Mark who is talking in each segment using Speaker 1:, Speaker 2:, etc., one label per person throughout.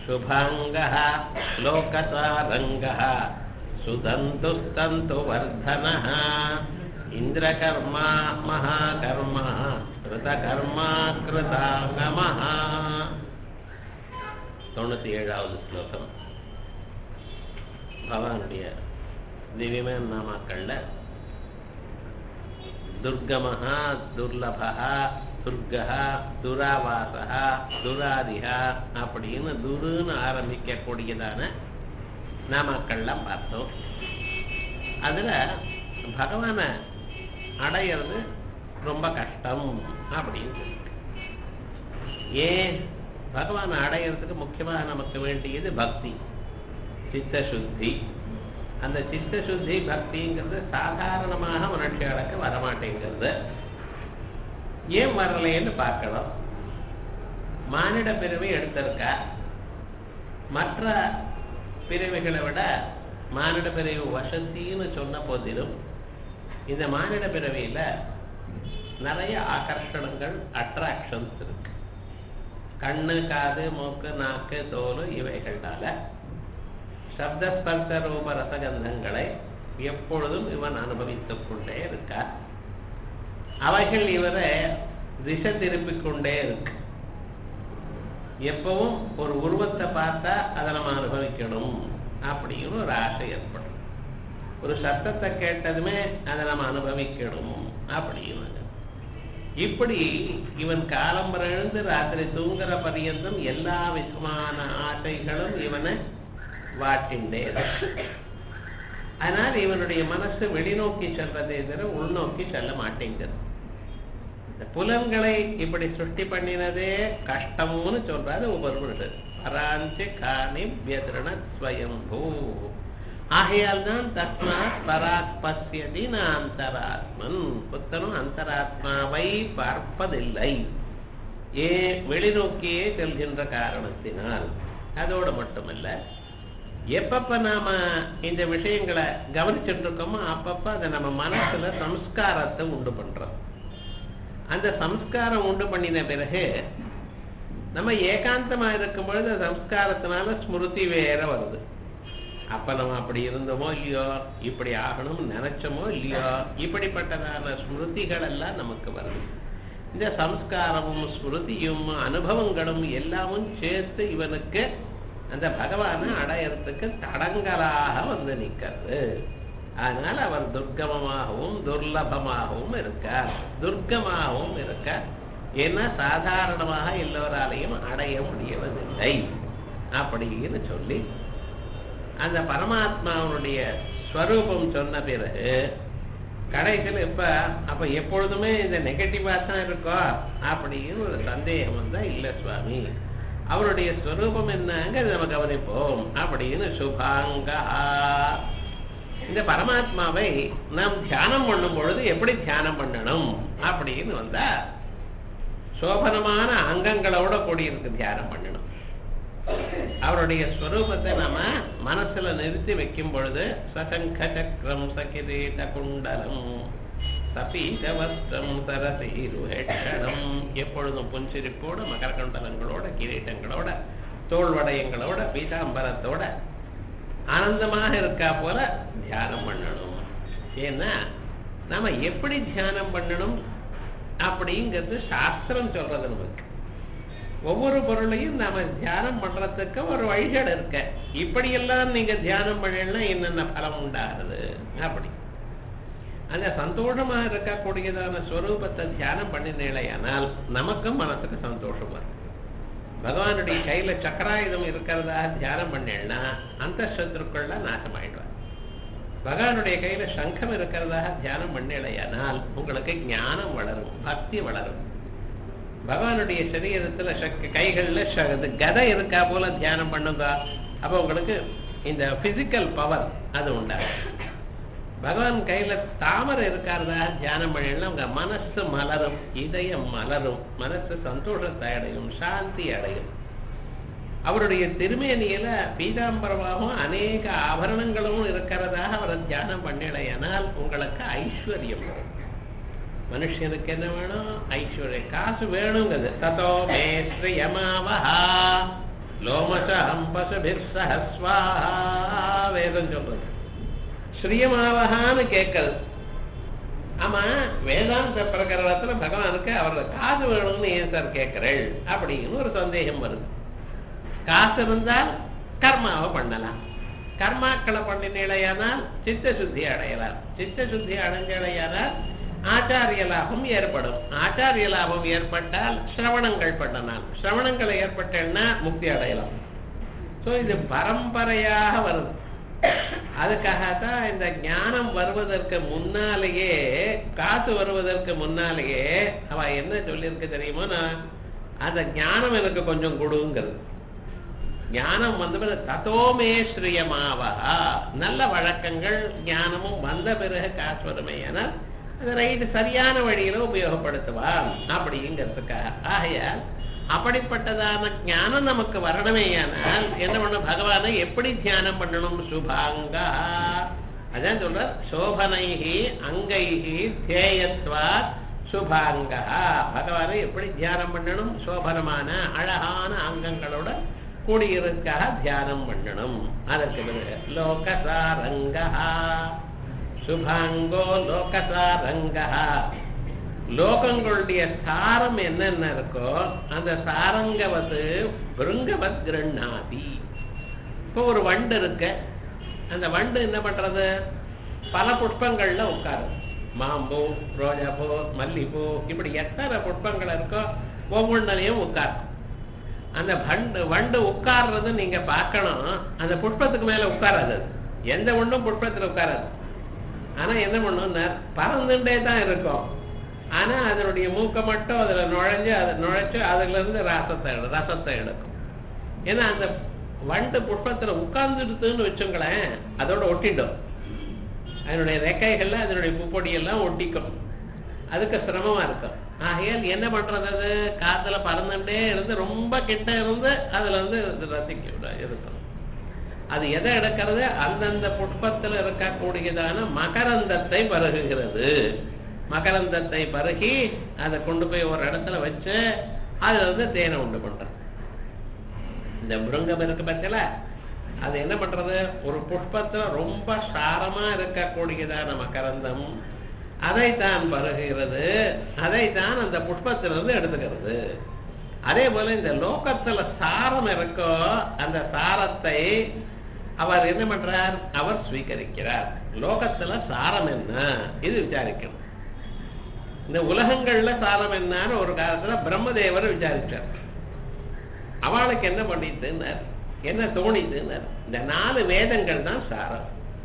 Speaker 1: शुभाङ्गः लोकसारङ्गः सुतन्तुस्तन्तुवर्धनः इन्द्रकर्मा महाकर्मा कृतकर्मा कृताङ्गमः தொண்ணூற்றி ஏழாவது ஸ்லோகம் பகவானுடைய திவ்யமான நாமாக்கள்ல துர்கமஹா துர்லபஹா துர்கஹா துராவாசகா துராதிகா அப்படின்னு துருன்னு ஆரம்பிக்கக்கூடியதான நாமாக்கள்லாம் பார்த்தோம் அதுல பகவானை அடையிறது ரொம்ப கஷ்டம் அப்படின்னு சொல்லிட்டு ஏன் பகவானை அடையிறதுக்கு முக்கியமாக நமக்கு வேண்டியது பக்தி சித்த சுத்தி அந்த சித்த சுத்தி பக்திங்கிறது சாதாரணமாக மனுஷர்களுக்கு வரமாட்டேங்கிறது ஏன் வரலைன்னு பார்க்கணும் மானிட பிறவி எடுத்திருக்கா மற்ற பிறவிகளை விட மானிட பிறவி வசத்தின்னு சொன்ன போதிலும் இந்த மானிட பிறவியில நிறைய ஆகர்ஷணங்கள் அட்ராக்ஷன்ஸ் இருக்கு கண்ணு காது மூக்கு நாக்கு தோல் இவைகளால சப்தஸ்பர்ச ரூப ரசகந்தங்களை எப்பொழுதும் இவன் அனுபவித்துக் கொண்டே இருக்கார் அவைகள் இவரை திசை திருப்பிக் கொண்டே இருக்கு எப்பவும் ஒரு உருவத்தை பார்த்தா அதை நம்ம அனுபவிக்கணும் அப்படின்னு ஒரு ஆசை ஏற்படும் ஒரு சத்தத்தை கேட்டதுமே அதை நம்ம அனுபவிக்கணும் அப்படின்னு இப்படி இவன் காலம்பர எழுந்து ராத்திரி தூங்குற பரியந்தம் எல்லா விதமான ஆசைகளும் இவனை வாட்டின்றே அதனால் இவனுடைய மனசு வெளிநோக்கி செல்வதே தவிர உள்நோக்கி செல்ல மாட்டேங்கிறது இந்த புலன்களை இப்படி சுட்டி பண்ணினதே கஷ்டம்னு சொல்றாரு உபர்புருஷர் பராஞ்ச காணி வியதிரண ஸ்வயம்பூ ஆகையால் தான் தஸ்மாத் பராக் பசியதி அந்தராத்மன் புத்தனும் அந்தராத்மாவை பார்ப்பதில்லை ஏ வெளிநோக்கியே செல்கின்ற காரணத்தினால் அதோடு மட்டுமல்ல எப்பப்ப நாம இந்த விஷயங்களை கவனிச்சுட்டு இருக்கோமோ அப்பப்ப அதை நம்ம மனசுல சம்ஸ்காரத்தை உண்டு பண்றோம் அந்த சம்ஸ்காரம் உண்டு பண்ணின பிறகு நம்ம ஏகாந்தமா இருக்கும் பொழுது சம்ஸ்காரத்தினால ஸ்மிருதி வேற வருது அப்ப நம்ம அப்படி இருந்தோமோ இல்லையோ இப்படி ஆகணும்னு நினைச்சோமோ இல்லையோ இப்படிப்பட்டதான ஸ்மிருதிகள் எல்லாம் நமக்கு வருது இந்த சம்ஸ்காரமும் ஸ்மிருதியும் அனுபவங்களும் எல்லாமும் சேர்த்து இவனுக்கு அந்த பகவானை அடையறதுக்கு தடங்கலாக வந்து நிற்கிறது அதனால அவர் துர்கமமாகவும் துர்லபமாகவும் இருக்கார் துர்க்கமாகவும் இருக்கார் ஏன்னா சாதாரணமாக எல்லோராலையும் அடைய முடியவதில்லை அப்படின்னு சொல்லி அந்த பரமாத்மாவனுடைய ஸ்வரூபம் சொன்ன பிறகு கடைசியில் இப்ப அப்ப எப்பொழுதுமே இந்த நெகட்டிவா தான் இருக்கோம் அப்படின்னு ஒரு சந்தேகம் வந்தா இல்ல சுவாமி அவருடைய ஸ்வரூபம் என்னங்கிறது நம்ம கவனிப்போம் அப்படின்னு சுபாங்கா இந்த பரமாத்மாவை நாம் தியானம் பண்ணும் பொழுது எப்படி தியானம் பண்ணணும் அப்படின்னு வந்தா சோபனமான அங்கங்களோட கூடியிருக்கு தியானம் பண்ணணும் அவருடைய ஸ்வரூபத்தை நாம மனசுல நிறுத்தி வைக்கும் பொழுது சசங்க சக்கரம் சகிரீட குண்டலம் சபீகவஸ்திரம் சரசீருஹெட்சணம் எப்பொழுதும் புன்சிரிப்போட மகரகுண்டலங்களோட கிரீட்டங்களோட தோல்வடயங்களோட பீதாம்பரத்தோட ஆனந்தமாக இருக்கா போல தியானம் பண்ணணும் ஏன்னா நாம எப்படி தியானம் பண்ணணும் அப்படிங்கிறது சாஸ்திரம் சொல்றது நமக்கு ஒவ்வொரு பொருளையும் நாம தியானம் பண்றதுக்கு ஒரு வழிகள் இருக்க இப்படியெல்லாம் நீங்க தியானம் பண்ணலாம் என்னென்ன பலம் உண்டாகுது அப்படி அந்த சந்தோஷமா இருக்கக்கூடியதான ஸ்வரூபத்தை தியானம் பண்ணினேலையானால் நமக்கும் மனசுக்கு சந்தோஷமா இருக்கும் பகவானுடைய கையில சக்கராயுதம் இருக்கிறதா தியானம் பண்ணேன்னா அந்த சத்ருக்கள்லாம் நாசமாயிடுவார் பகவானுடைய கையில சங்கம் இருக்கிறதாக தியானம் பண்ணலையானால் உங்களுக்கு ஞானம் வளரும் பக்தி வளரும் பகவானுடைய சரீரத்துல சக்தி கைகள்ல கதை இருக்கா போல தியானம் பண்ணுங்க அப்ப உங்களுக்கு இந்த பிசிக்கல் பவர் அது உண்டாகும் பகவான் கையில தாமரை இருக்கிறதா தியானம் பண்ணலாம் உங்க மனசு மலரும் இதயம் மலரும் மனசு சந்தோஷத்தை அடையும் சாந்தி அடையும் அவருடைய திருமேனியில பீதாம்பரமாகவும் அநேக ஆபரணங்களும் இருக்கிறதாக அவரை தியானம் பண்ணலையானால் உங்களுக்கு ஐஸ்வர்யம் வரும் மனுஷனுக்கு என்ன வேணும் ஐஸ்வர்யம் காசு வேணுங்கிறது ததோ மே ஸ்ரீயமாவஹா லோமசம் பசுபிர் சஹஸ்வா வேதம் சொல்றது ஸ்ரீயமாவகான்னு கேட்கறது ஆமா வேதாந்த பிரகரணத்துல பகவானுக்கு அவரோட காசு வேணும்னு ஏன் சார் கேட்கிறேள் அப்படின்னு ஒரு சந்தேகம் வருது காசு இருந்தால் கர்மாவை பண்ணலாம் கர்மாக்களை பண்ணினேலையானால் சித்த சுத்தி அடையலாம் சித்த சுத்தி அடைஞ்சலையானால் ஆச்சாரிய லாபம் ஏற்படும் ஆச்சாரிய லாபம் ஏற்பட்டால் சிரவணங்கள் பண்ணலாம் சிரவணங்கள் ஏற்பட்டேன்னா முக்தி அடையலாம் ஸோ இது பரம்பரையாக வருது அதுக்காகத்தான் இந்த ஞானம் வருவதற்கு முன்னாலேயே காசு வருவதற்கு முன்னாலேயே அவ என்ன சொல்லியிருக்கு தெரியுமா நான் அந்த ஞானம் எனக்கு கொஞ்சம் கொடுங்கிறது ஞானம் வந்து தத்தோமே ஸ்ரீயமாவா நல்ல வழக்கங்கள் ஞானமும் வந்த பிறகு காசு வருமையானால் அது ரைட்டு சரியான வழியில உபயோகப்படுத்துவான் அப்படிங்கிறதுக்காக ஆகையால் அப்படிப்பட்டதான ஞானம் நமக்கு வரணுமேயானால் என்ன பண்ணணும் பகவானை எப்படி தியானம் பண்ணணும் சுபாங்கா அதான் சொல்ற சோபனைகி அங்கைகி தேயத்வா சுபாங்கா பகவானை எப்படி தியானம் பண்ணணும் சோபனமான அழகான அங்கங்களோட கூடியிருக்காக தியானம் பண்ணணும் அதற்கு பிறகு லோகசாரங்கா சுபாங்கோ லோகசாரங்கா லோகங்களுடைய சாரம் என்னென்ன இருக்கோ அந்த சாரங்கவது பிருங்கவத் கிருண்ணாதி இப்போ ஒரு வண்டு இருக்கு அந்த வண்டு என்ன பண்றது பல புஷ்பங்கள்ல உட்காரும் மாம்பூ ரோஜாப்பூ மல்லிப்பூ இப்படி எத்தனை புஷ்பங்கள் இருக்கோ ஒவ்வொன்றிலையும் உட்காரும் அந்த வண்டு வண்டு உட்கார்றது நீங்க பார்க்கணும் அந்த புஷ்பத்துக்கு மேல உட்காராது அது. எந்த ஒன்றும் புஷ்பத்துல உட்காராது ஆனா என்ன பண்ணும்னா பறந்துட்டே தான் இருக்கும் ஆனா அதனுடைய மூக்க மட்டும் அதுல நுழைஞ்சு அதை நுழைச்சு அதுல இருந்து ரசத்தை எடு ரசத்தை எடுக்கும் ஏன்னா அந்த வண்டு புஷ்பத்துல உட்கார்ந்துடுதுன்னு வச்சுங்களேன் அதோட ஒட்டிடும் அதனுடைய ரெக்கைகள்ல அதனுடைய புப்பொடி எல்லாம் ஒட்டிக்கும் அதுக்கு சிரமமா இருக்கும் ஆகையால் என்ன பண்றது அது காத்துல பறந்துட்டே இருந்து ரொம்ப கிட்ட இருந்து அதுல வந்து ரசிக்க இருக்கும் அது எதை எடுக்கிறது அந்தந்த புஷ்பத்துல இருக்கக்கூடியதான மகரந்தத்தை பருகுகிறது மகரந்தத்தை பருகி அதை கொண்டு போய் ஒரு இடத்துல வச்சு அதுல வந்து தேனை உண்டு பண்றது இந்த மிருங்கம் இருக்கு பத்தில அது என்ன பண்றது ஒரு புஷ்பத்துல ரொம்ப சாரமா இருக்கக்கூடியதான மகரந்தம் அதைத்தான் பருகுகிறது அதைத்தான் அந்த புஷ்பத்திலிருந்து எடுத்துக்கிறது அதே போல இந்த லோகத்துல சாரம் இருக்கோ அந்த சாரத்தை அவர் என்ன பண்றார் அவர் ஸ்வீகரிக்கிறார் லோகத்துல சாரம் என்ன இது விசாரிக்கணும் இந்த உலகங்கள்ல சாரம் என்னன்னு ஒரு காலத்துல பிரம்மதேவர் விசாரிச்சார் அவளுக்கு என்ன பண்ணிட்டுன்னார் என்ன தோணிட்டுன்னார் இந்த நாலு வேதங்கள் தான் சாரம்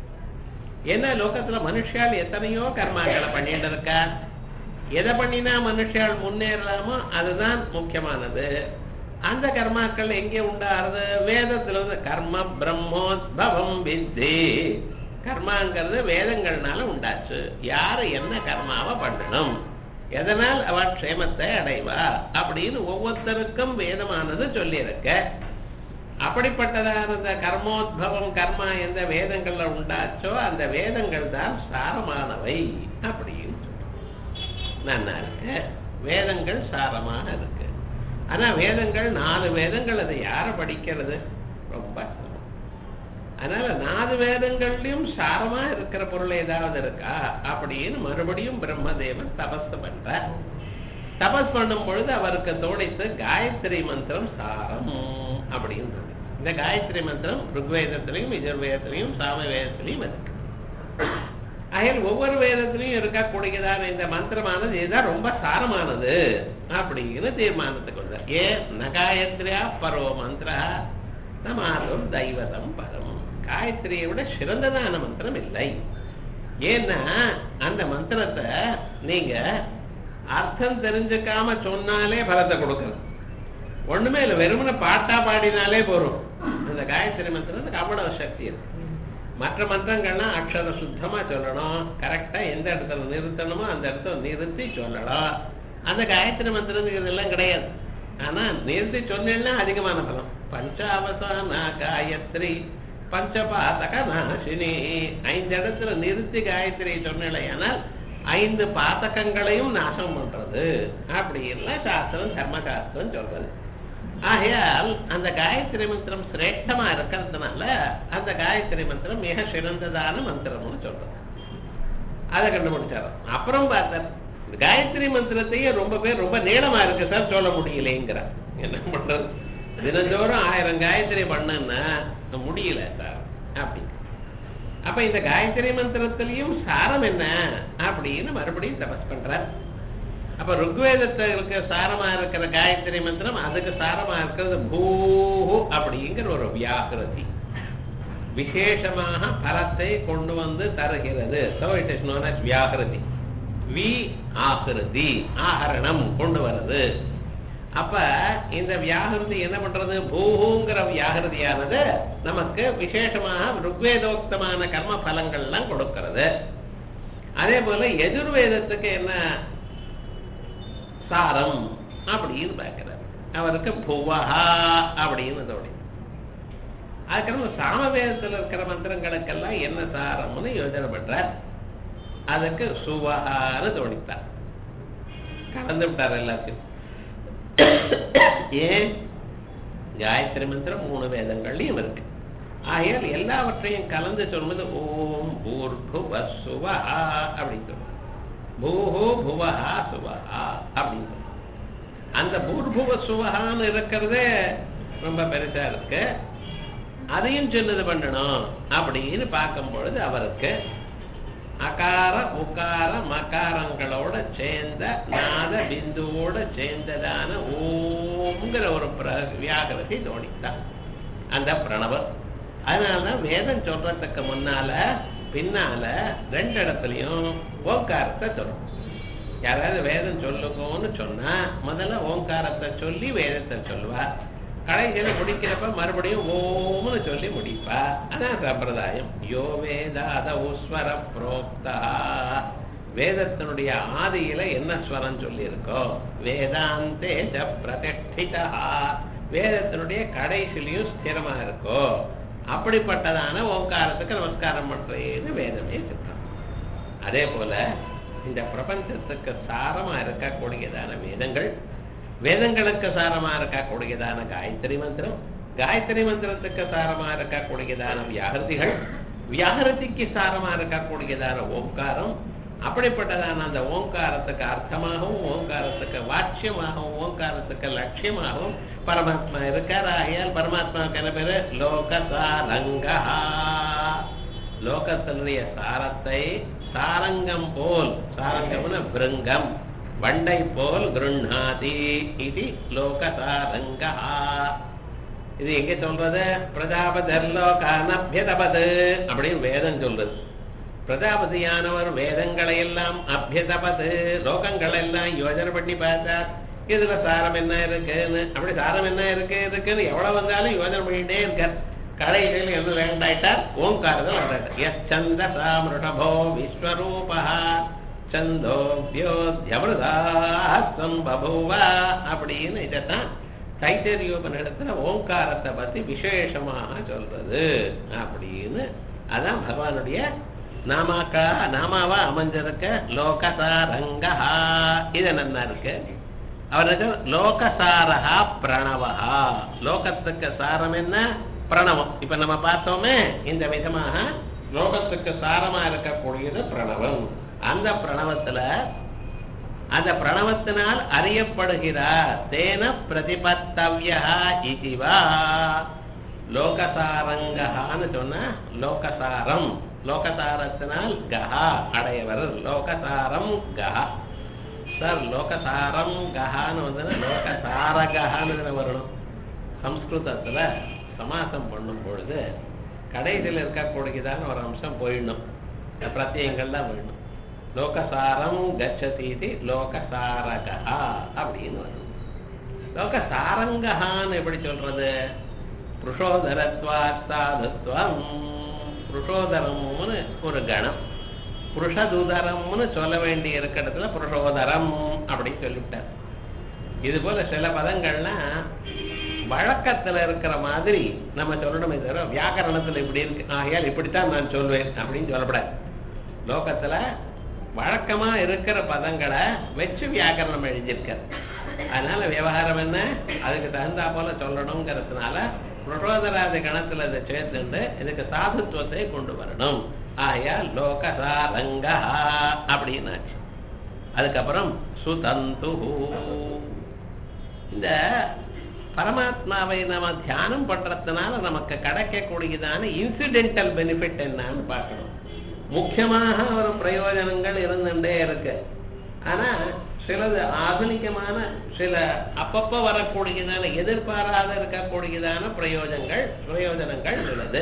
Speaker 1: ஏன்னா லோகத்துல மனுஷால் எத்தனையோ கர்மாக்களை பண்ணிட்டு இருக்கா எதை பண்ணினா மனுஷால் முன்னேறலாமோ அதுதான் முக்கியமானது அந்த கர்மாக்கள் எங்கே உண்டாகிறது வேதத்துல வந்து கர்ம பிரம்மோத்பவம் வித்தி கர்மாங்கிறது வேதங்கள்னால உண்டாச்சு யாரு என்ன கர்மாவை பண்ணணும் எதனால் அவ க்ஷேமத்தை அடைவா அப்படின்னு ஒவ்வொருத்தருக்கும் வேதமானது சொல்லியிருக்க அப்படிப்பட்டதான இந்த கர்மோத்பவம் கர்மா எந்த வேதங்கள்ல உண்டாச்சோ அந்த வேதங்கள் தான் சாரமானவை அப்படின்னு சொல்றோம் நல்லா இருக்கு வேதங்கள் சாரமாக இருக்கு ஆனா வேதங்கள் நாலு வேதங்கள் அதை யார படிக்கிறது ரொம்ப சிரமம். அதனால நாலு வேதங்கள்லயும் சாரமா இருக்கிற பொருள் ஏதாவது இருக்கா அப்படின்னு மறுபடியும் பிரம்மதேவன் தபஸ் பண்றார் தபஸ் பண்ணும் பொழுது அவருக்கு தோணித்து காயத்ரி மந்திரம் சாரம் அப்படின்னு தோணுது. இந்த காயத்ரி மந்திரம் ருக்வேதத்திலையும் யஜுர்வேதத்திலையும் சாம வேதத்திலையும் இருக்கு அயல் ஒவ்வொரு வேதத்திலையும் இருக்கக்கூடியதான இந்த மந்திரமானது இதுதான் ரொம்ப சாரமானது அப்படின்னு தீர்மானத்துக்கு வந்தார் ஏ நகாயத்ரியா பரோ மந்திரா நமாலும் தெய்வதம் பரம் காயத்ரியை விட சிறந்ததான மந்திரம் இல்லை ஏன்னா அந்த மந்திரத்தை நீங்க அர்த்தம் தெரிஞ்சுக்காம சொன்னாலே பலத்தை கொடுக்கணும் ஒண்ணுமே இல்லை வெறுமனை பாட்டா பாடினாலே போறோம் அந்த காயத்ரி மந்திரத்துக்கு அவ்வளவு சக்தி இருக்கு மற்ற மந்திரங்கள்லாம் அக்ஷர சுத்தமா சொல்லணும் கரெக்டா எந்த இடத்துல நிறுத்தணுமோ அந்த இடத்துல நிறுத்தி சொல்லலாம் அந்த காயத்ரி மந்திரத்துக்கு இதெல்லாம் கிடையாது ஆனா நிறுத்தி சொன்னேன்னா அதிகமான பலம் பஞ்சாவசான காயத்ரி பஞ்சபாதக நாசினி ஐந்து இடத்துல நிறுத்தி காயத்ரி சொன்னேனால் ஐந்து பாதகங்களையும் நாசம் பண்றது அப்படி எல்லாம் சாஸ்திரம் தர்ம சாஸ்திரம் சொல்றது ஆகையால் அந்த காயத்ரி மந்திரம் சிரேஷ்டமா இருக்கிறதுனால அந்த காயத்ரி மந்திரம் மிக சிறந்ததான மந்திரம்னு சொல்றோம் அதை கண்டுபிடிச்சாரு அப்புறம் பார்த்தார் இந்த காயத்ரி மந்திரத்தையே ரொம்ப பேர் ரொம்ப நீளமா இருக்கு சார் சொல்ல முடியலைங்கிற என்ன பண்றது தினந்தோறும் ஆயிரம் காயத்ரி பண்ணுன்னா முடியல சார் அப்படி அப்ப இந்த காயத்ரி மந்திரத்திலையும் சாரம் என்ன அப்படின்னு மறுபடியும் தபஸ் பண்றார் அப்ப ருக்வேதத்துக்கு சாரமா இருக்கிற காயத்ரி மந்திரம் அதுக்கு சாரமா இருக்கிறது பூஹு அப்படிங்கிற ஒரு வியாகிருதி விசேஷமாக பலத்தை கொண்டு வந்து தருகிறது so it is known as வியாகிருதி வி ஆகிருதி ஆகரணம் கொண்டு வருது அப்ப இந்த வியாகிருதி என்ன பண்றது பூஹுங்கிற வியாகிருதியானது நமக்கு விசேஷமாக ருக்வேதோக்தமான கர்ம பலங்கள்லாம் கொடுக்கிறது அதே போல எதிர்வேதத்துக்கு என்ன சாரம் அப்படின்னு பார்க்கிறார் அவருக்கு புவஹா அப்படின்னு தோணி அதுக்கப்புறம் சாமவேதத்தில் இருக்கிற மந்திரங்களுக்கெல்லாம் என்ன சாரம்னு யோஜனை பண்றார் அதுக்கு சுவஹான்னு தோணித்தார் கலந்து விட்டார் எல்லாத்தையும் ஏன் காயத்ரி மந்திரம் மூணு வேதங்கள்லையும் இருக்கு ஆகையால் எல்லாவற்றையும் கலந்து சொல்லும்போது ஓம் பூர்புவ சுவஹா அப்படின்னு சொல்லுவோம் பூஹு புவஹா சுவஹா அப்படின்னு சொல்லுவோம் அந்த பூர்புவ சுவஹான்னு இருக்கிறதே ரொம்ப பெருசா இருக்கு அதையும் சொன்னது பண்ணணும் அப்படின்னு பார்க்கும் பொழுது அவருக்கு அகார உகார மகாரங்களோட சேர்ந்த நாத பிந்துவோட சேர்ந்ததான ஓங்கிற ஒரு பிர- வியாகரத்தை தோணித்தான் அந்த பிரணவம் அதனாலதான் வேதம் சொல்றதுக்கு முன்னால பின்னால ரெண்டு இடத்துலயும் ஓங்காரத்தை சொல்லும் யாராவது வேதம் சொல்லுங்கன்னு சொன்னா முதல்ல ஓங்காரத்தை சொல்லி வேதத்தை சொல்லுவா கடைசியில முடிக்கிறப்ப மறுபடியும் ஓம்னு சொல்லி முடிப்பா அதான் சம்பிரதாயம் யோ வேதாத உஸ்வர புரோக்தா வேதத்தினுடைய ஆதியில என்ன ஸ்வரம் சொல்லி இருக்கோ வேதாந்தே ச பிரதிஷ்டிதா வேதத்தினுடைய கடைசிலையும் ஸ்திரமா இருக்கோ அப்படிப்பட்டதான ஓங்காரத்துக்கு நமஸ்காரம் பண்றேன்னு வேதமே சொல்றான் அதே போல இந்த பிரபஞ்சத்துக்கு சாரமா இருக்கக்கூடியதான வேதங்கள் வேதங்களுக்கு சாரமா இருக்கக்கூடியதான காயத்ரி மந்திரம் காயத்ரி மந்திரத்துக்கு சாரமா இருக்கக்கூடியதான வியாகிருதிகள் வியாகிருதிக்கு சாரமா இருக்கக்கூடியதான ஓங்காரம் அப்படிப்பட்டதான அந்த ஓங்காரத்துக்கு அர்த்தமாகவும் ஓங்காரத்துக்கு வாட்சியமாகவும் ஓங்காரத்துக்கு லட்சியமாகவும் பரமாத்மா இருக்கார் ஆகையால் பரமாத்மாவுக்கு என்ன பேரு லோகசாரங்கா லோகத்தினுடைய சாரத்தை சாரங்கம் போல் சாரங்கம்னு பிருங்கம் வண்டை போல் கிருண்ணாதி இது லோகசாரங்கா இது எங்க சொல்றது பிரஜாபதர் லோகானபியதபது அப்படின்னு வேதம் சொல்றது பிரஜாபதியானவர் வேதங்களை எல்லாம் அபியதபது லோகங்கள் எல்லாம் யோஜனை பண்ணி பார்த்தார் இதுல சாரம் என்ன இருக்குன்னு அப்படி சாரம் என்ன இருக்கு இருக்குன்னு எவ்வளவு வந்தாலும் யோஜனை பண்ணிட்டே இருக்கார் கடைசியில் என்ன வேண்டாயிட்டார் ஓங்காரதான் வந்தார் எஸ் சந்த சாமிருடபோ விஸ்வரூபா சந்தோபியோத்யமிருதாஸ்தம் பபுவ அப்படின்னு இதைத்தான் தைத்தரியோபனிடத்துல ஓங்காரத்தை பத்தி விசேஷமாக சொல்றது அப்படின்னு அதான் பகவானுடைய நாமாக்கா நாமாவா அமைஞ்சிருக்க லோகசாரங்கா இது நல்லா இருக்கு அவருக்கு லோகசாரஹா பிரணவஹா லோகத்துக்கு சாரம் என்ன பிரணவம் இப்ப நம்ம பார்த்தோமே இந்த விதமாக லோகத்துக்கு சாரமா இருக்கக்கூடியது பிரணவம் அந்த பிரணவத்துல அந்த பிரணவத்தினால் அறியப்படுகிறார் தேன பிரதிபத்தவ்யா இதுவா லோகசாரங்கஹான்னு சொன்னா லோகசாரம் லோகசாரத்தினால் கஹா அடையவர் லோகசாரம் கஹா சார் லோகசாரம் கஹான்னு வந்து லோகசாரகஹான்னு வரணும் சம்ஸ்கிருதத்துல சமாசம் பண்ணும் பொழுது கடைசியில் இருக்கக்கூடியதான ஒரு அம்சம் போயிடணும் பிரத்யங்கள்லாம் போயிடணும் லோகசாரம் கச்சதீதி லோகசாரகா அப்படின்னு வரும் லோகசாரங்கஹான்னு எப்படி சொல்றது புருஷோதரத்வாஸ்தாதுத்வம் புருஷோதரம்னு ஒரு கணம் புருஷதுதரம்னு சொல்ல வேண்டி இருக்கிறதுல புருஷோதரம் அப்படின்னு சொல்லிவிட்டார் இது போல சில பதங்கள்லாம் வழக்கத்துல இருக்கிற மாதிரி நம்ம சொல்லணுமே தவிர வியாக்கரணத்துல இப்படி இருக்கு ஆகையால் இப்படித்தான் நான் சொல்வேன் அப்படின்னு சொல்லப்படாது லோகத்துல வழக்கமா இருக்கிற பதங்களை வச்சு வியாக்கரணம் எழுதியிருக்கார் அதனால விவகாரம் என்ன அதுக்கு தகுந்தா போல சொல்லணுங்கிறதுனால புரோதராதி கணத்துல இதை சேர்த்துண்டு இதுக்கு சாதுத்துவத்தை கொண்டு வரணும் ஆயா லோகசாரங்கா அப்படின்னாச்சு அதுக்கப்புறம் சுதந்து இந்த பரமாத்மாவை நம்ம தியானம் பண்றதுனால நமக்கு கிடைக்கக்கூடியதான இன்சிடென்டல் பெனிஃபிட் என்னன்னு பார்க்கணும் முக்கியமாக ஒரு பிரயோஜனங்கள் இருந்துட்டே இருக்கு ஆனா சிலது ஆధుனிகமான சில அப்பப்ப வரக்கூடியதான எதிர்பாராத இருக்கக்கூடியதான பிரயோஜனங்கள் பிரயோஜனங்கள் உள்ளது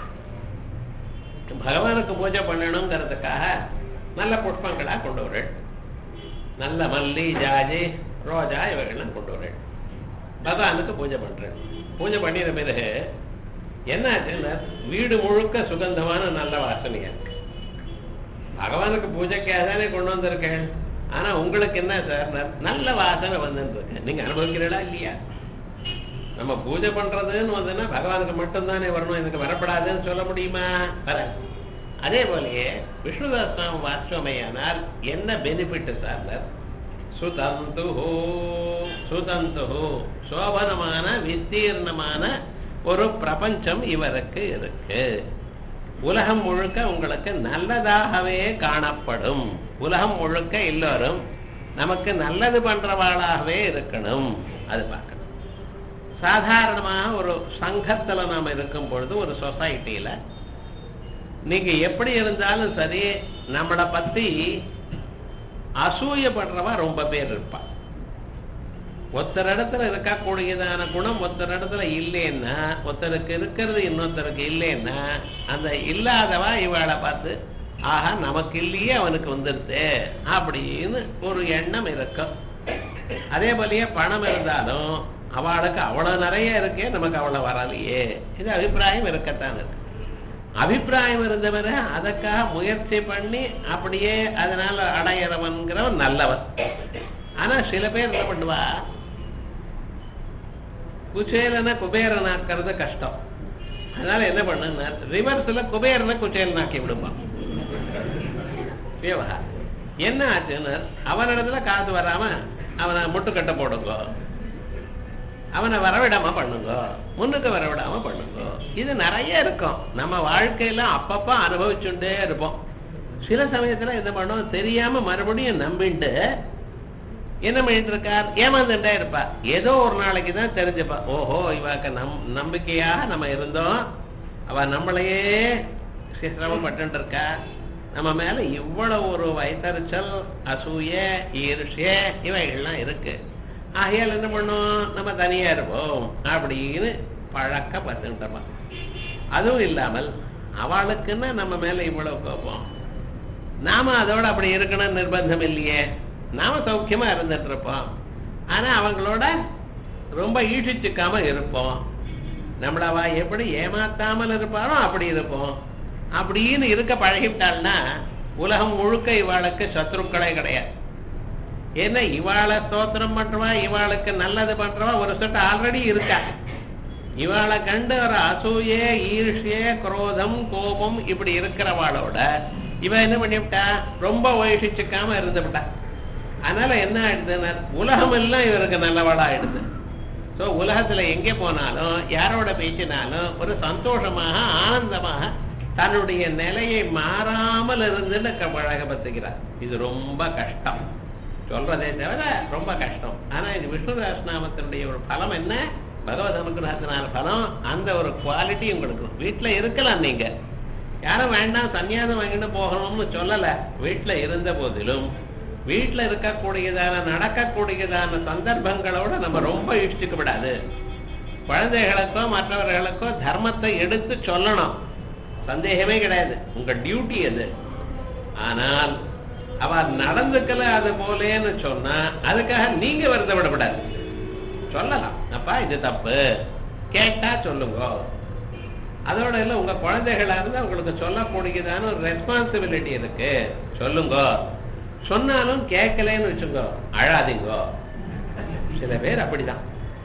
Speaker 1: பகவானுக்கு பூஜை பண்ணணுங்கிறதுக்காக நல்ல புஷ்பங்களா கொண்டு வரேன் நல்ல மல்லி ஜாஜி ரோஜா இவைகள்லாம் கொண்டு வரேன் பகவானுக்கு பூஜை பண்றேன் பூஜை பண்ணின பிறகு என்ன ஆச்சுன்னா வீடு முழுக்க சுகந்தமான நல்ல வாசனையா இருக்கு பகவானுக்கு பூஜைக்காக தானே கொண்டு வந்திருக்கேன் ஆனா உங்களுக்கு என்ன சார் நல்ல வாசனை வந்துருக்கு நீங்க அனுபவிக்கிறீங்களா இல்லையா நம்ம பூஜை பண்றதுன்னு வந்ததுன்னா பகவானுக்கு மட்டும்தானே வரணும் எனக்கு வரப்படாதுன்னு சொல்ல முடியுமா வர அதே போலயே விஷ்ணுதாஸ் நாம வாஸ்வமையானால் என்ன பெனிஃபிட் சார் சுதந்து சுதந்து சோபனமான விஸ்தீர்ணமான ஒரு பிரபஞ்சம் இவருக்கு இருக்கு உலகம் முழுக்க உங்களுக்கு நல்லதாகவே காணப்படும் உலகம் முழுக்க எல்லோரும் நமக்கு நல்லது பண்றவாளாகவே இருக்கணும் அது பார்க்கணும் சாதாரணமாக ஒரு சங்கத்துல நாம் இருக்கும் பொழுது ஒரு சொசைட்டியில நீங்க எப்படி இருந்தாலும் சரி நம்மளை பத்தி அசூயப்படுறவா ரொம்ப பேர் இருப்பா ஒருத்தர் இடத்துல இருக்கக்கூடியதான குணம் ஒருத்தர் இடத்துல இல்லைன்னா ஒருத்தருக்கு இருக்கிறது இன்னொருத்தருக்கு இல்லைன்னா அந்த இல்லாதவா இவாளை பார்த்து ஆஹா நமக்கு இல்லையே அவனுக்கு வந்துருது அப்படின்னு ஒரு எண்ணம் இருக்கும் அதே போலயே பணம் இருந்தாலும் அவளுக்கு அவ்வளவு நிறைய இருக்கே நமக்கு அவ்வளவு வரலையே இது அபிப்பிராயம் இருக்கத்தான் இருக்கு அபிப்பிராயம் இருந்தவரை அதற்காக முயற்சி பண்ணி அப்படியே அதனால அடையிறவன்கிறவன் நல்லவன் ஆனா சில பேர் என்ன பண்ணுவா குச்சேலனை குபேரனாக்கிறது கஷ்டம் அதனால என்ன பண்ணுங்க ரிவர்ஸ்ல குபேரனை குச்சேலனாக்கி விடுவான் விவகாரம் என்ன ஆச்சுன்னு அவனிடத்துல காசு வராம அவனை முட்டுக்கட்டை போடுங்க அவனை வரவிடாம பண்ணுங்க முன்னுக்கு வரவிடாம பண்ணுங்க இது நிறைய இருக்கும் நம்ம வாழ்க்கையில அப்பப்ப அனுபவிச்சுட்டே இருப்போம் சில சமயத்துல என்ன பண்ணோம் தெரியாம மறுபடியும் நம்பிட்டு என்ன பண்ணிட்டு இருக்கார் ஏமாந்துட்டே இருப்பா ஏதோ ஒரு நாளைக்கு தான் தெரிஞ்சுப்பா ஓஹோ இவாக்க நம் நம்பிக்கையாக நம்ம இருந்தோம் அவ நம்மளையே சிரமப்பட்டு இருக்கா நம்ம மேல இவ்வளவு ஒரு வைத்தறிச்சல் அசூய ஈர்ஷ்ய இவைகள்லாம் இருக்கு ஆகையால் என்ன பண்ணும் நம்ம தனியா இருப்போம் அப்படின்னு பழக்கப்பட்டுட்டோமா அதுவும் இல்லாமல் அவளுக்குன்னா நம்ம மேல இவ்வளவு கோபம் நாம அதோட அப்படி இருக்கணும்னு நிர்பந்தம் இல்லையே நாம சௌக்கியமா இருந்துட்டு இருப்போம் ஆனா அவங்களோட ரொம்ப ஈழ்ச்சிச்சுக்காம இருப்போம் நம்மள அவ எப்படி ஏமாத்தாமல் இருப்பாரோ அப்படி இருப்போம் அப்படின்னு இருக்க பழகிவிட்டாள்னா உலகம் முழுக்க இவாளுக்கு சத்ருக்களே கிடையாது ஏன்னா இவாளை ஸ்தோத்திரம் பண்றவா இவாளுக்கு நல்லது பண்றவா ஒரு செட் ஆல்ரெடி இருக்கா இவாளை கண்டு ஒரு அசூய ஈர்ஷ்ய குரோதம் கோபம் இப்படி இருக்கிறவாளோட இவ என்ன பண்ணிவிட்டா ரொம்ப வயசிச்சுக்காம இருந்து விட்டா அதனால என்ன ஆயிடுதுன்னா உலகம் எல்லாம் இவருக்கு நல்லவாளா ஆயிடுது ஸோ உலகத்துல எங்கே போனாலும் யாரோட பேசினாலும் ஒரு சந்தோஷமாக ஆனந்தமாக தன்னுடைய நிலையை மாறாமல் இருந்துன்னு க- பழகப்படுத்துகிறார் இது ரொம்ப கஷ்டம் சொல்றதே தவிர ரொம்ப கஷ்டம் ஆனா இது விஷ்ணு நாமத்தினுடைய ஒரு பலம் என்ன பகவத் அனுகிரகத்தினால பலம் அந்த ஒரு குவாலிட்டி உங்களுக்கு வீட்டுல இருக்கலாம் நீங்க யாரும் வேண்டாம் சன்னியாசம் வாங்கிட்டு போகணும்னு சொல்லல வீட்டுல இருந்த போதிலும் வீட்டுல இருக்கக்கூடியதான நடக்கக்கூடியதான சந்தர்ப்பங்களோட நம்ம ரொம்ப இஷ்டிக்க விடாது குழந்தைகளுக்கோ மற்றவர்களுக்கோ தர்மத்தை எடுத்து சொல்லணும் சந்தேகமே கிடையாது உங்க டியூட்டி அது ஆனால் அவ நடந்துக்கல அது போலேன்னு சொன்னா அதுக்காக நீங்க வருத்தப்படக்கூடாது சொல்லலாம் அப்பா இது தப்பு கேட்டா சொல்லுங்க அதோட இல்ல உங்க குழந்தைகளா இருந்தா உங்களுக்கு சொல்லக்கூடியதான ஒரு ரெஸ்பான்சிபிலிட்டி இருக்கு சொல்லுங்க சொன்னாலும் கேட்கலன்னு வச்சுங்க அழாதீங்க சில பேர் அப்படிதான்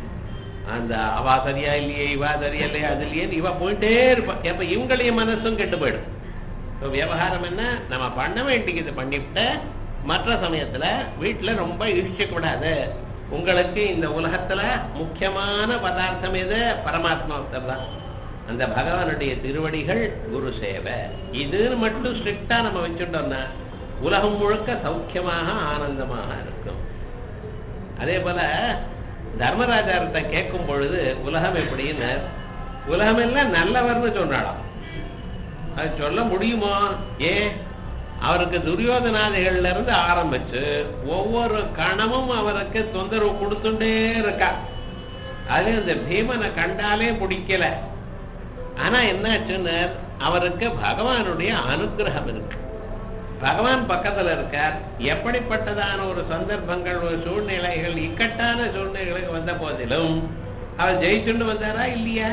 Speaker 1: அந்த அவா சரியா இல்லையே இவா சரியா இல்லையா அது இல்லையே இவ போயிட்டே இருப்பா அப்ப இவங்களையும் மனசும் கெட்டு போயிடும் So, விவகாரம் என்ன நம்ம பண்ண வேண்டியது பண்ணிவிட்டு மற்ற சமயத்துல வீட்டுல ரொம்ப இடிச்சுக்க கூடாது உங்களுக்கு இந்த உலகத்துல முக்கியமான பதார்த்தம் எது பரமாத்மா ஒருத்தர் தான் அந்த பகவானுடைய திருவடிகள் குரு சேவை இதுன்னு மட்டும் ஸ்ட்ரிக்டா நம்ம வச்சுட்டோம்னா உலகம் முழுக்க சௌக்கியமாக ஆனந்தமாக இருக்கும் அதே போல தர்மராஜார்கிட்ட கேட்கும் பொழுது உலகம் எப்படின்னு உலகம் எல்லாம் நல்லவர்னு சொன்னாலாம் அது சொல்ல முடியுமோ ஏன் அவருக்கு துரியோதனாதிகள்ல இருந்து ஆரம்பிச்சு ஒவ்வொரு கணமும் அவருக்கு தொந்தரவு கொடுத்துட்டே இருக்கா அது இந்த பீமனை கண்டாலே பிடிக்கல ஆனா என்னாச்சுன்னு அவருக்கு பகவானுடைய அனுகிரகம் இருக்கு பகவான் பக்கத்துல இருக்கார் எப்படிப்பட்டதான ஒரு சந்தர்ப்பங்கள் ஒரு சூழ்நிலைகள் இக்கட்டான சூழ்நிலைகளுக்கு வந்த போதிலும் அவர் ஜெயிச்சுண்டு வந்தாரா இல்லையா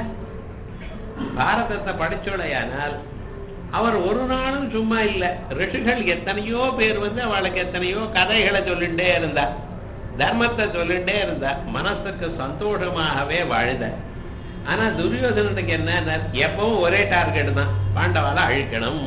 Speaker 1: பாரதத்தை படிச்சோடையானால் அவர் ஒரு நாளும் சும்மா இல்ல ரிஷிகள் எத்தனையோ பேர் வந்து அவளுக்கு எத்தனையோ கதைகளை சொல்லிட்டே இருந்தா தர்மத்தை சொல்லிட்டே இருந்தா மனசுக்கு சந்தோஷமாகவே வாழுத ஆனா துரியோதனனுக்கு என்ன எப்பவும் ஒரே டார்கெட் தான் பாண்டவால அழிக்கணும்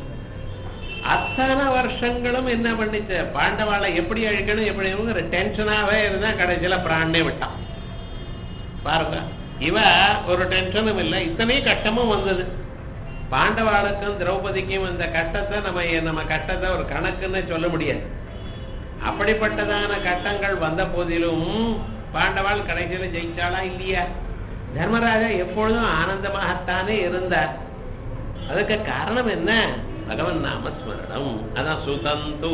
Speaker 1: அத்தனை வருஷங்களும் என்ன பண்ணிச்சு பாண்டவாளை எப்படி அழிக்கணும் எப்படி டென்ஷனாவே இருந்தா கடைசியில பிராணே விட்டான் பாருங்க இவ ஒரு டென்ஷனும் இல்லை இத்தனையும் கஷ்டமும் வந்தது பாண்டவாளுக்கும் திரௌபதிக்கும் இந்த கஷ்டத்தை நம்ம நம்ம கஷ்டத்தை ஒரு கணக்குன்னு சொல்ல முடியாது அப்படிப்பட்டதான கட்டங்கள் வந்த போதிலும் பாண்டவாள் கடைசியில ஜெயிச்சாளா இல்லையா தர்மராஜா எப்பொழுதும் ஆனந்தமாகத்தானே இருந்தார் அதுக்கு காரணம் என்ன பகவன் நாமஸ்மரணம் அதான் சுதந்து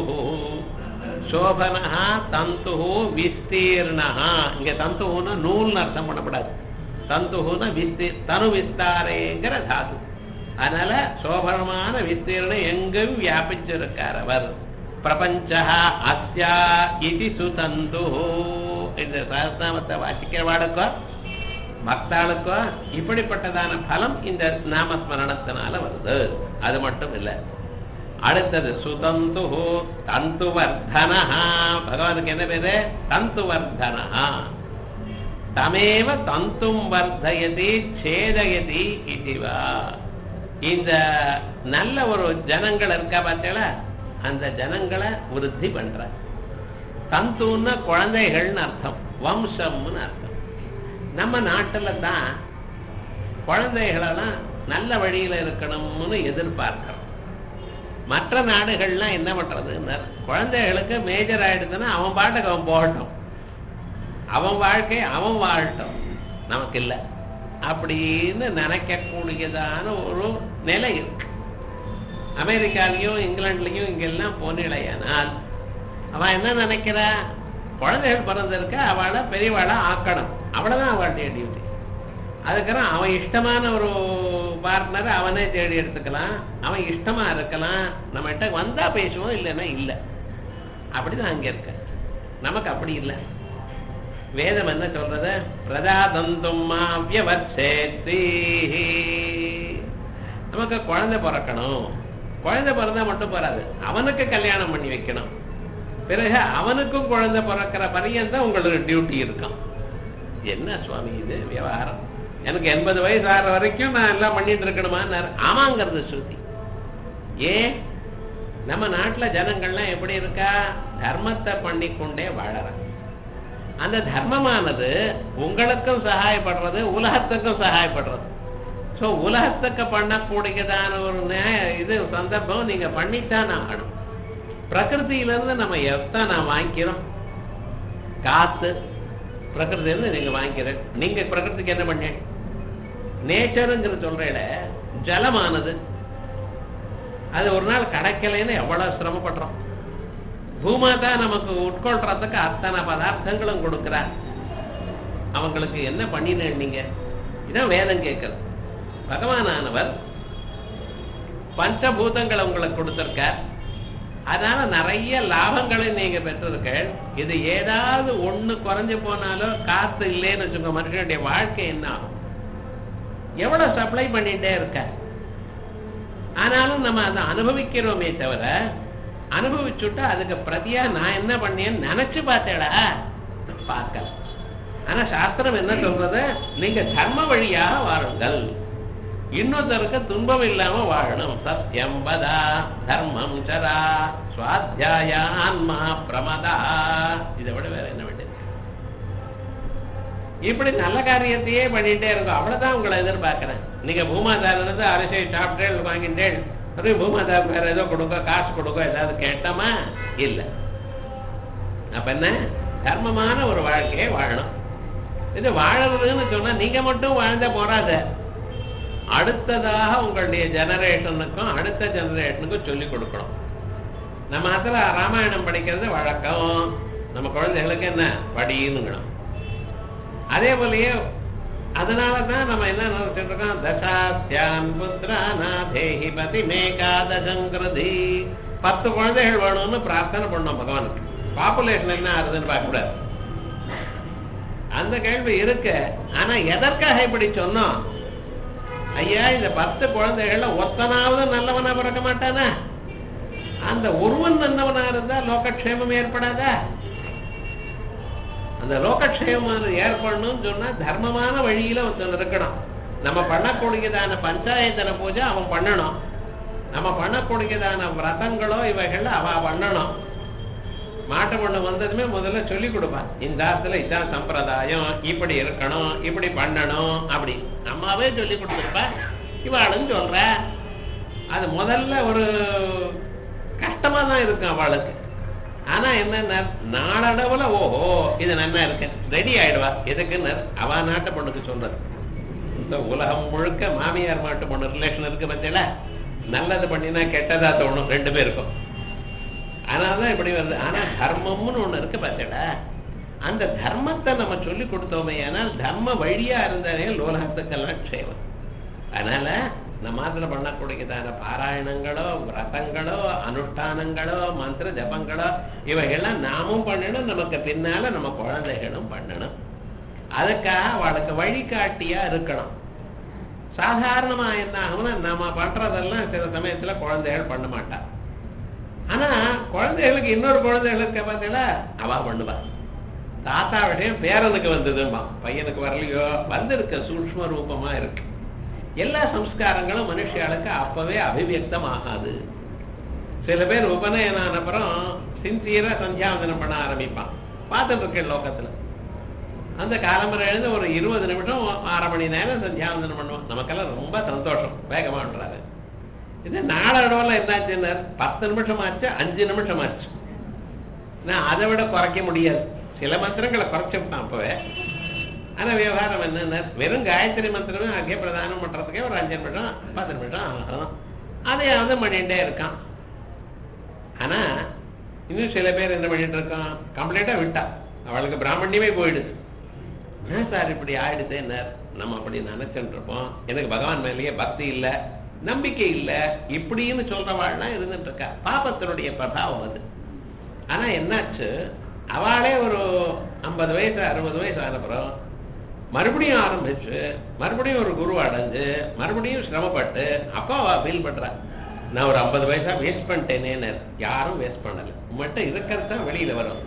Speaker 1: சோபனஹா தந்து விஸ்தீர்ணஹா இங்க தந்துன்னு நூல்னு அர்த்தம் பண்ணப்படாது தந்துன்னு விஸ்தி தனு விஸ்தாரேங்கிற தாது அதனால சோபனமான விஸ்தீர்ணம் எங்கும் வியாபிச்சிருக்கார் அவர் பிரபஞ்சா அஸ்யா இது சுதந்து இந்த சஹஸ்நாமத்தை வாசிக்கிறவாளுக்கோ பக்தாளுக்கோ இப்படிப்பட்டதான பலம் இந்த நாமஸ்மரணத்தினால வருது அது மட்டும் இல்லை அடுத்தது சுதந்து தந்து வர்தனஹா பகவானுக்கு என்ன பேரு தந்து வர்தனஹா தமேவ தந்தும் வர்தயதி சேதயதி இதுவா இந்த நல்ல ஒரு ஜனங்கள் இருக்கா பார்த்தீங்களா அந்த ஜனங்களை விருத்தி பண்ற தந்துன்னா குழந்தைகள்னு அர்த்தம் வம்சம்னு அர்த்தம் நம்ம நாட்டுல தான் குழந்தைகளெல்லாம் நல்ல வழியில இருக்கணும்னு எதிர்பார்க்கிறோம் மற்ற நாடுகள்லாம் என்ன பண்றதுன்னா குழந்தைகளுக்கு மேஜர் ஆயிடுதுன்னா அவன் பாட்டுக்கு அவன் போகட்டும் அவன் வாழ்க்கை அவன் வாழட்டும் நமக்கு இல்லை அப்படின்னு நினைக்கக்கூடியதான ஒரு நிலை இருக்கு அமெரிக்காலையும் இங்கிலாந்துலையும் இங்கெல்லாம் போனிலையானால் அவன் என்ன நினைக்கிறா குழந்தைகள் பிறந்திருக்க அவளை பெரியவாளை ஆக்கணும் அவ்வளவுதான் அவளுடைய டியூட்டி அதுக்கப்புறம் அவன் இஷ்டமான ஒரு பார்ட்னரை அவனே தேடி எடுத்துக்கலாம் அவன் இஷ்டமா இருக்கலாம் நம்மகிட்ட வந்தா பேசுவோம் இல்லைன்னா இல்லை அப்படிதான் அங்க இருக்க நமக்கு அப்படி இல்லை வேதம் என்ன சொல்றது பிரஜாதந்தும் மாவியவர்ஷேத்தி நமக்கு குழந்தை பிறக்கணும் குழந்தை பிறந்தா மட்டும் போறாது அவனுக்கு கல்யாணம் பண்ணி வைக்கணும் பிறகு அவனுக்கும் குழந்தை பிறக்கிற பரியந்தான் உங்களுக்கு டியூட்டி இருக்கும் என்ன சுவாமி இது விவகாரம் எனக்கு எண்பது வயசு ஆகிற வரைக்கும் நான் எல்லாம் பண்ணிட்டு இருக்கணுமா ஆமாங்கிறது ஸ்ருதி ஏன் நம்ம நாட்டுல ஜனங்கள்லாம் எப்படி இருக்கா தர்மத்தை பண்ணிக்கொண்டே வாழறாங்க அந்த தர்மமானது உங்களுக்கும் சகாயப்படுறது உலகத்துக்கும் சகாயப்படுறது ஸோ உலகத்துக்கு பண்ணக்கூடியதான ஒரு நே- இது சந்தர்ப்பம் நீங்க பண்ணித்தான் ஆகணும் பிரகிருதியிலிருந்து நம்ம எத்தான் நான் வாங்கிக்கிறோம் காத்து பிரகிருதியிலிருந்து நீங்க வாங்கிக்கிறேன் நீங்க பிரகிருதிக்கு என்ன பண்ண நேச்சருங்கிற சொல்றேல ஜலமானது அது ஒரு நாள் கிடைக்கலைன்னு எவ்வளவு சிரமப்படுறோம் பூமாதா நமக்கு உட்கொள்றதுக்கு அத்தனை பதார்த்தங்களும் கொடுக்கிறார் அவங்களுக்கு என்ன பண்ணினேன் நீங்க இதான் வேதம் கேட்கிறது பகவானானவர் பஞ்சபூதங்களை உங்களுக்கு கொடுத்திருக்கார் அதனால நிறைய லாபங்களை நீங்க பெற்றிருக்க இது ஏதாவது ஒண்ணு குறைஞ்சு போனாலும் காத்து இல்லைன்னு வச்சுக்கோங்க மனுஷனுடைய வாழ்க்கை என்ன ஆகும் எவ்வளவு சப்ளை பண்ணிட்டே இருக்க ஆனாலும் நம்ம அதை அனுபவிக்கிறோமே தவிர அனுபவிச்சுட்டா அதுக்கு பிரதியா நான் என்ன பண்ணேன்னு நினைச்சு பார்த்தேடா பார்க்கல ஆனா சாஸ்திரம் என்ன சொல்றது நீங்க தர்ம வழியாக வாழுங்கள் இன்னொருத்தருக்கு துன்பம் இல்லாம வாழணும் சத்தியம் பதா தர்மம் சரா சுவாத்தியாய ஆன்மா பிரமதா இதை விட வேற என்ன வேண்டியது இப்படி நல்ல காரியத்தையே பண்ணிட்டே இருக்கும் அவ்வளவுதான் உங்களை எதிர்பார்க்கிறேன் நீங்க பூமாதாரிலிருந்து அரிசியை சாப்பிட்டேன் வாங்கிட்டேன் அப்புறம் பூமாதாவுக்கு வேற ஏதோ கொடுக்க காசு கொடுக்க ஏதாவது கேட்டோமா இல்லை அப்ப என்ன தர்மமான ஒரு வாழ்க்கையை வாழணும் இது வாழறதுன்னு சொன்னா நீங்க மட்டும் வாழ்ந்த போறாத அடுத்ததாக உங்களுடைய ஜெனரேஷனுக்கும் அடுத்த ஜெனரேஷனுக்கும் சொல்லிக் கொடுக்கணும் நம்ம அதுல ராமாயணம் படிக்கிறது வழக்கம் நம்ம குழந்தைகளுக்கு என்ன படினுங்கணும் அதே போலயே அதனால தான் நம்ம என்ன நினைச்சிட்டு இருக்கோம் தசாஸ்யான் புத்திரானா தேஹி பதி மேகாதசங்கிருதி பத்து குழந்தைகள் வேணும்னு பிரார்த்தனை பண்ணோம் பகவானுக்கு பாப்புலேஷன் என்ன ஆகுதுன்னு பார்க்க கூடாது அந்த கேள்வி இருக்கு ஆனா எதற்காக இப்படி சொன்னோம் ஐயா இந்த பத்து குழந்தைகள்ல ஒத்தனாவது நல்லவனா பிறக்க மாட்டானா அந்த ஒருவன் நல்லவனா இருந்தா லோகக்ஷேமம் ஏற்படாதா அந்த லோகக்ஷேமம் ஏற்படணும்னு சொன்னா தர்மமான வழியில ஒருத்தன் இருக்கணும் நம்ம பண்ணக்கூடியதான பஞ்சாயத்தன பூஜை அவன் பண்ணணும் நம்ம பண்ணக்கூடியதான விரதங்களோ இவைகள் அவ பண்ணணும் மாட்டு பொண்ணு வந்ததுமே முதல்ல சொல்லி கொடுப்பான் இந்த ஆத்துல இதான் சம்பிரதாயம் இப்படி இருக்கணும் இப்படி பண்ணணும் அப்படி அம்மாவே சொல்லி கொடுத்துருப்பா இவாளும் சொல்ற அது முதல்ல ஒரு கஷ்டமா தான் இருக்கும் அவளுக்கு ஆனா என்ன நாளடவுல ஓஹோ இது நல்லா இருக்கு ரெடி ஆயிடுவா எதுக்குன்னு அவ நாட்டு பொண்ணுக்கு சொல்றது இந்த உலகம் முழுக்க மாமியார் மாட்டு பொண்ணு ரிலேஷன் இருக்கு பத்தியில நல்லது பண்ணினா கெட்டதா தோணும் ரெண்டு பேருக்கும் அதனாலதான் இப்படி வருது ஆனா தர்மம்னு ஒண்ணு இருக்கு பார்த்தடா அந்த தர்மத்தை நம்ம சொல்லி கொடுத்தோமே ஆனால் தர்ம வழியா இருந்தாலே லோலகத்துக்கெல்லாம் க்ஷேமம் அதனால நம்ம மாத்திர பண்ணக்கூடியதான பாராயணங்களோ விரதங்களோ அனுஷ்டானங்களோ மந்திர ஜபங்களோ இவைகள்லாம் நாமும் பண்ணணும் நமக்கு பின்னால நம்ம குழந்தைகளும் பண்ணணும் அதுக்காக அவளுக்கு வழிகாட்டியா இருக்கணும் சாதாரணமா என்ன ஆகும்னா நம்ம பண்றதெல்லாம் சில சமயத்துல குழந்தைகள் பண்ண மாட்டா ஆனா குழந்தைகளுக்கு இன்னொரு குழந்தைகளுக்கு பார்த்தீங்களா அவ பண்ணுவா தாத்தா விஷயம் பேரனுக்கு வந்ததுமா பையனுக்கு வரலையோ வந்திருக்க சூக்ம ரூபமா இருக்கு எல்லா சம்ஸ்காரங்களும் மனுஷியாளுக்கு அப்பவே அபிவியக்தம் ஆகாது சில பேர் உபநயனான அப்புறம் சின்சியரா சந்தியாவந்தனம் பண்ண ஆரம்பிப்பான் பார்த்துட்டு இருக்கேன் லோகத்துல அந்த காலம்பரை எழுந்து ஒரு இருபது நிமிஷம் அரை மணி நேரம் சந்தியாவந்தனம் பண்ணுவோம் நமக்கெல்லாம் ரொம்ப சந்தோஷம் வேகமா பண்றாரு இது நாளடவில் என்னாச்சுன்னு பத்து நிமிஷம் ஆச்சு அஞ்சு நிமிஷம் ஆச்சு நான் அதை விட குறைக்க முடியாது சில மந்திரங்களை குறைச்சு விட்டான் அப்பவே ஆனா விவகாரம் என்னன்னா வெறும் காயத்ரி மந்திரமே அங்கே பிரதானம் பண்றதுக்கே ஒரு அஞ்சு நிமிஷம் பத்து நிமிஷம் ஆகும் அதையாவது பண்ணிட்டே இருக்கான் ஆனா இன்னும் சில பேர் என்ன பண்ணிட்டு இருக்கான் கம்ப்ளீட்டா விட்டா அவளுக்கு பிராமணியமே போயிடுது ஏன் சார் இப்படி ஆயிடுது என்ன நம்ம அப்படி நினைச்சுட்டு இருப்போம் எனக்கு பகவான் மேலேயே பக்தி இல்லை நம்பிக்கை இல்லை இப்படின்னு சொல்றவாள்லாம் இருந்துட்டு இருக்கா பாபத்தினுடைய பிரபாவம் அது ஆனா என்னாச்சு அவளே ஒரு ஐம்பது வயசு அறுபது வயசு ஆனப்புறம் மறுபடியும் ஆரம்பிச்சு மறுபடியும் ஒரு குரு அடைஞ்சு மறுபடியும் சிரமப்பட்டு அப்போ அவ ஃபீல் பண்றா நான் ஒரு ஐம்பது வயசா வேஸ்ட் பண்ணிட்டேனேன்னு யாரும் வேஸ்ட் பண்ணல உங்கள்கிட்ட இருக்கிறது தான் வெளியில வரும்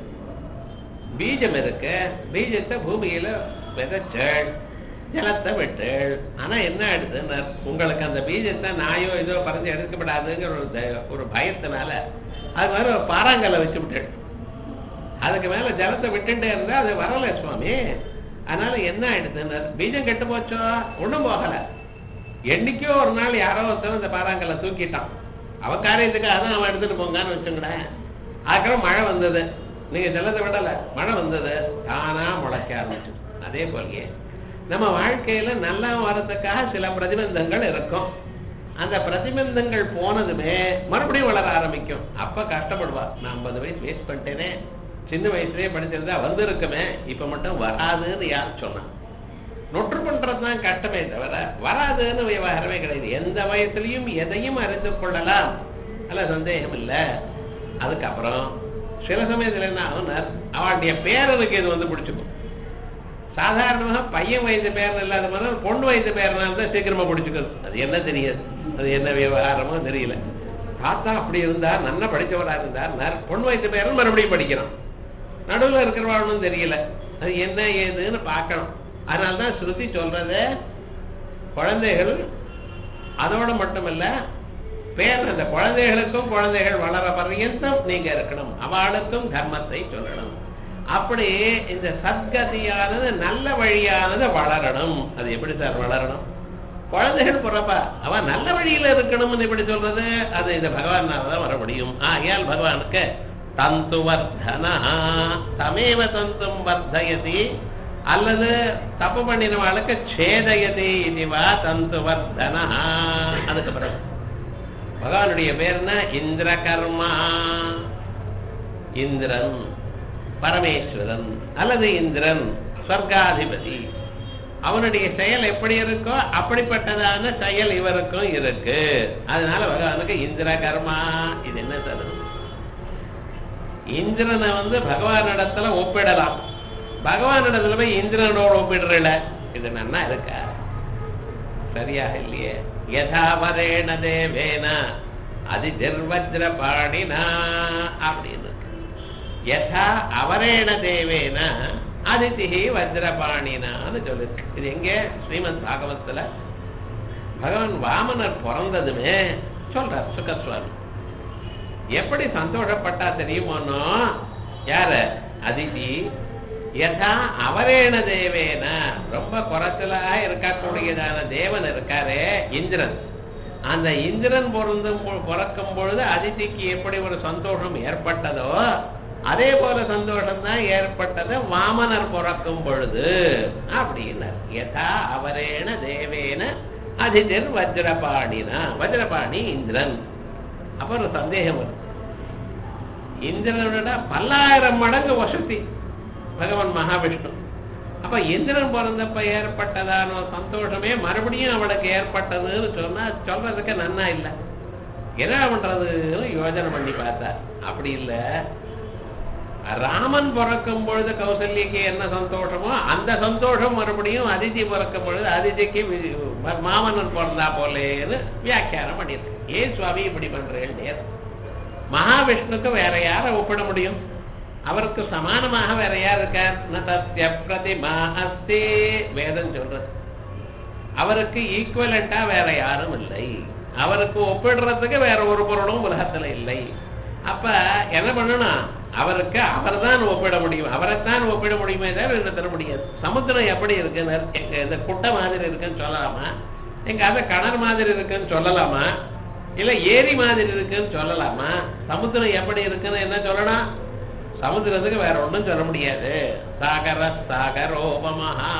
Speaker 1: பீஜம் இருக்கு பீஜத்தை பூமியில விதைச்சள் ஜலத்தை விட்டள் ஆனா என்ன ஆயிடுதுன்னு உங்களுக்கு அந்த பீஜத்தை நாயோ இதோ பறந்து எடுக்கப்படாதுங்கிற ஒரு த- ஒரு பயத்தினால அது மாதிரி ஒரு பாறாங்கல்ல வச்சு விட்டுள் அதுக்கு மேல ஜலத்தை விட்டுட்டே இருந்தா அது வரல சுவாமி அதனால என்ன ஆயிடுதுன்னு பீஜம் கெட்டு போச்சோ ஒண்ணும் போகல என்னைக்கோ ஒரு நாள் யாரோ ஒருத்தன் இந்த பாறாங்கல்ல தூக்கிட்டான் அவ காரியத்துக்காக தான் அவன் எடுத்துட்டு போங்கன்னு வச்சுங்களேன் அதுக்கப்புறம் மழை வந்தது நீங்க ஜலத்தை விடல மழை வந்தது தானா முளைக்க ஆரம்பிச்சு அதே போலயே நம்ம வாழ்க்கையில நல்லா வரதுக்காக சில பிரதிபந்தங்கள் இருக்கும் அந்த பிரதிபந்தங்கள் போனதுமே மறுபடியும் வளர ஆரம்பிக்கும் அப்ப கஷ்டப்படுவா நான் ஐம்பது வயசு வேஸ்ட் பண்ணிட்டேனே சின்ன வயசுலயே படிச்சிருந்தா வந்திருக்குமே இப்ப மட்டும் வராதுன்னு யார் சொன்னா நொற்று பண்றதுதான் கஷ்டமே தவிர வராதுன்னு விவகாரமே கிடையாது எந்த வயசுலயும் எதையும் அறிந்து கொள்ளலாம் அல்ல சந்தேகம் இல்ல அதுக்கப்புறம் சில சமயத்துல என்ன ஆகும்னா அவளுடைய பேரனுக்கு இது வந்து பிடிச்சுக்கும் சாதாரணமாக பையன் வயது பேரன் இல்லாத மாதிரி பொண்ணு வயது பேரனா இருந்தா சீக்கிரமா பிடிச்சுக்கிறது அது என்ன தெரியாது அது என்ன விவகாரமோ தெரியல தாத்தா அப்படி இருந்தார் நல்லா படிச்சவரா இருந்தார் நர் பொண்ணு வயது பேரன் மறுபடியும் படிக்கிறான் நடுவுல இருக்கிறவாளும் தெரியல அது என்ன ஏதுன்னு பார்க்கணும் அதனால்தான் ஸ்ருதி சொல்றது குழந்தைகள் அதோட மட்டுமல்ல பேர் அந்த குழந்தைகளுக்கும் குழந்தைகள் வளர பர்யந்தம் நீங்க இருக்கணும் அவளுக்கும் தர்மத்தை சொல்லணும் அப்படி இந்த சத்கதியானது நல்ல வழியானது வளரணும் அது எப்படி சார் வளரணும் குழந்தைகள் பிறப்பா அவன் நல்ல வழியில இருக்கணும்னு எப்படி சொல்றது அது இந்த பகவானால தான் வர முடியும் ஆகையால் பகவானுக்கு தந்து வர்தனா தமேவ தந்தும் வர்தயதி அல்லது தப்பு பண்ணினவாளுக்கு சேதயதி இதுவா தந்து வர்தனா அதுக்கு பிறகு பகவானுடைய பேர் என்ன இந்திர கர்மா இந்திரன் பரமேஸ்வரன் அல்லது இந்திரன் சொர்க்காதிபதி அவனுடைய செயல் எப்படி இருக்கோ அப்படிப்பட்டதான செயல் இவருக்கும் இருக்கு அதனால பகவானுக்கு இந்திர கர்மா இது என்ன தருது இந்திரனை வந்து பகவானிடத்துல ஒப்பிடலாம் பகவானிடத்துல போய் இந்திரனோட ஒப்பிடுறல இது நன்னா இருக்கா சரியாக இல்லையே யதாவரேண தேவேன அது நிர்வஜ்ர பாடினா அப்படின்னு இருக்கு. யதா அவரேண தேவேன அதிதிஹி வஜ்ரபாணினான்னு சொல்லிருக்கு இது எங்க ஸ்ரீமத் பாகவத்துல பகவான் வாமனர் பிறந்ததுமே சொல்றார் சுகஸ்வாமி எப்படி சந்தோஷப்பட்டா தெரியுமோனோ யாரு அதிதி யதா அவரேன தேவேன ரொம்ப குறைச்சலா இருக்கக்கூடியதான தேவன் இருக்காரே இந்திரன் அந்த இந்திரன் பிறந்தும் பொ- பிறக்கும் பொழுது அதிதிக்கு எப்படி ஒரு சந்தோஷம் ஏற்பட்டதோ அதே போல சந்தோஷம் தான் ஏற்பட்டது வாமனர் பிறக்கும் பொழுது அப்படின்னார் யதா அவரேன தேவேன அதிதிர் வஜ்ரபாணினா வஜ்ரபாணி இந்திரன் அப்ப ஒரு சந்தேகம் வரும் இந்திரனோட பல்லாயிரம் மடங்கு வசதி பகவான் மகாவிஷ்ணு அப்ப இந்திரன் பிறந்தப்ப ஏற்பட்டதான சந்தோஷமே மறுபடியும் அவளுக்கு ஏற்பட்டதுன்னு சொன்னா சொல்றதுக்கு நன்னா இல்லை என்ன பண்றதுன்னு யோசனை பண்ணி பார்த்தா அப்படி இல்ல ராமன் பிறக்கும் பொழுது கௌசல்யக்கு என்ன சந்தோஷமோ அந்த சந்தோஷம் மறுபடியும் அதிதி பிறக்கும் பொழுது அதிதிக்கு வி- ம- மாமன்னன் பிறந்தா போலேன்னு வியாக்கியானம் பண்ணியிருக்கு ஏன் சுவாமி இப்படி பண்றேன் மகாவிஷ்ணுக்கு வேற யாரை ஒப்பிட முடியும் அவருக்கு சமானமாக வேற யார் இருக்கார் ந தஸ்ய பிரதிமா அஸ்தி வேதம் சொல்றது அவருக்கு ஈக்குவலண்டா வேற யாரும் இல்லை அவருக்கு ஒப்பிடுறதுக்கு வேற ஒரு பொருளும் உலகத்துல இல்லை அப்ப என்ன பண்ணணும் அவருக்கு அவர்தான் ஒப்பிட முடியும் அவரைத்தான் ஒப்பிட முடியுமே தவிர என்ன தர முடியாது சமுத்திரம் எப்படி இருக்குன்னு எங்க இந்த குட்டை மாதிரி இருக்குன்னு சொல்லலாமா எங்க அதை கிணறு மாதிரி இருக்குன்னு சொல்லலாமா இல்ல ஏரி மாதிரி இருக்குன்னு சொல்லலாமா சமுத்திரம் எப்படி இருக்குன்னு என்ன சொல்லணும் சமுத்திரத்துக்கு வேற ஒண்ணும் சொல்ல முடியாது சாகர சாகரோபமஹா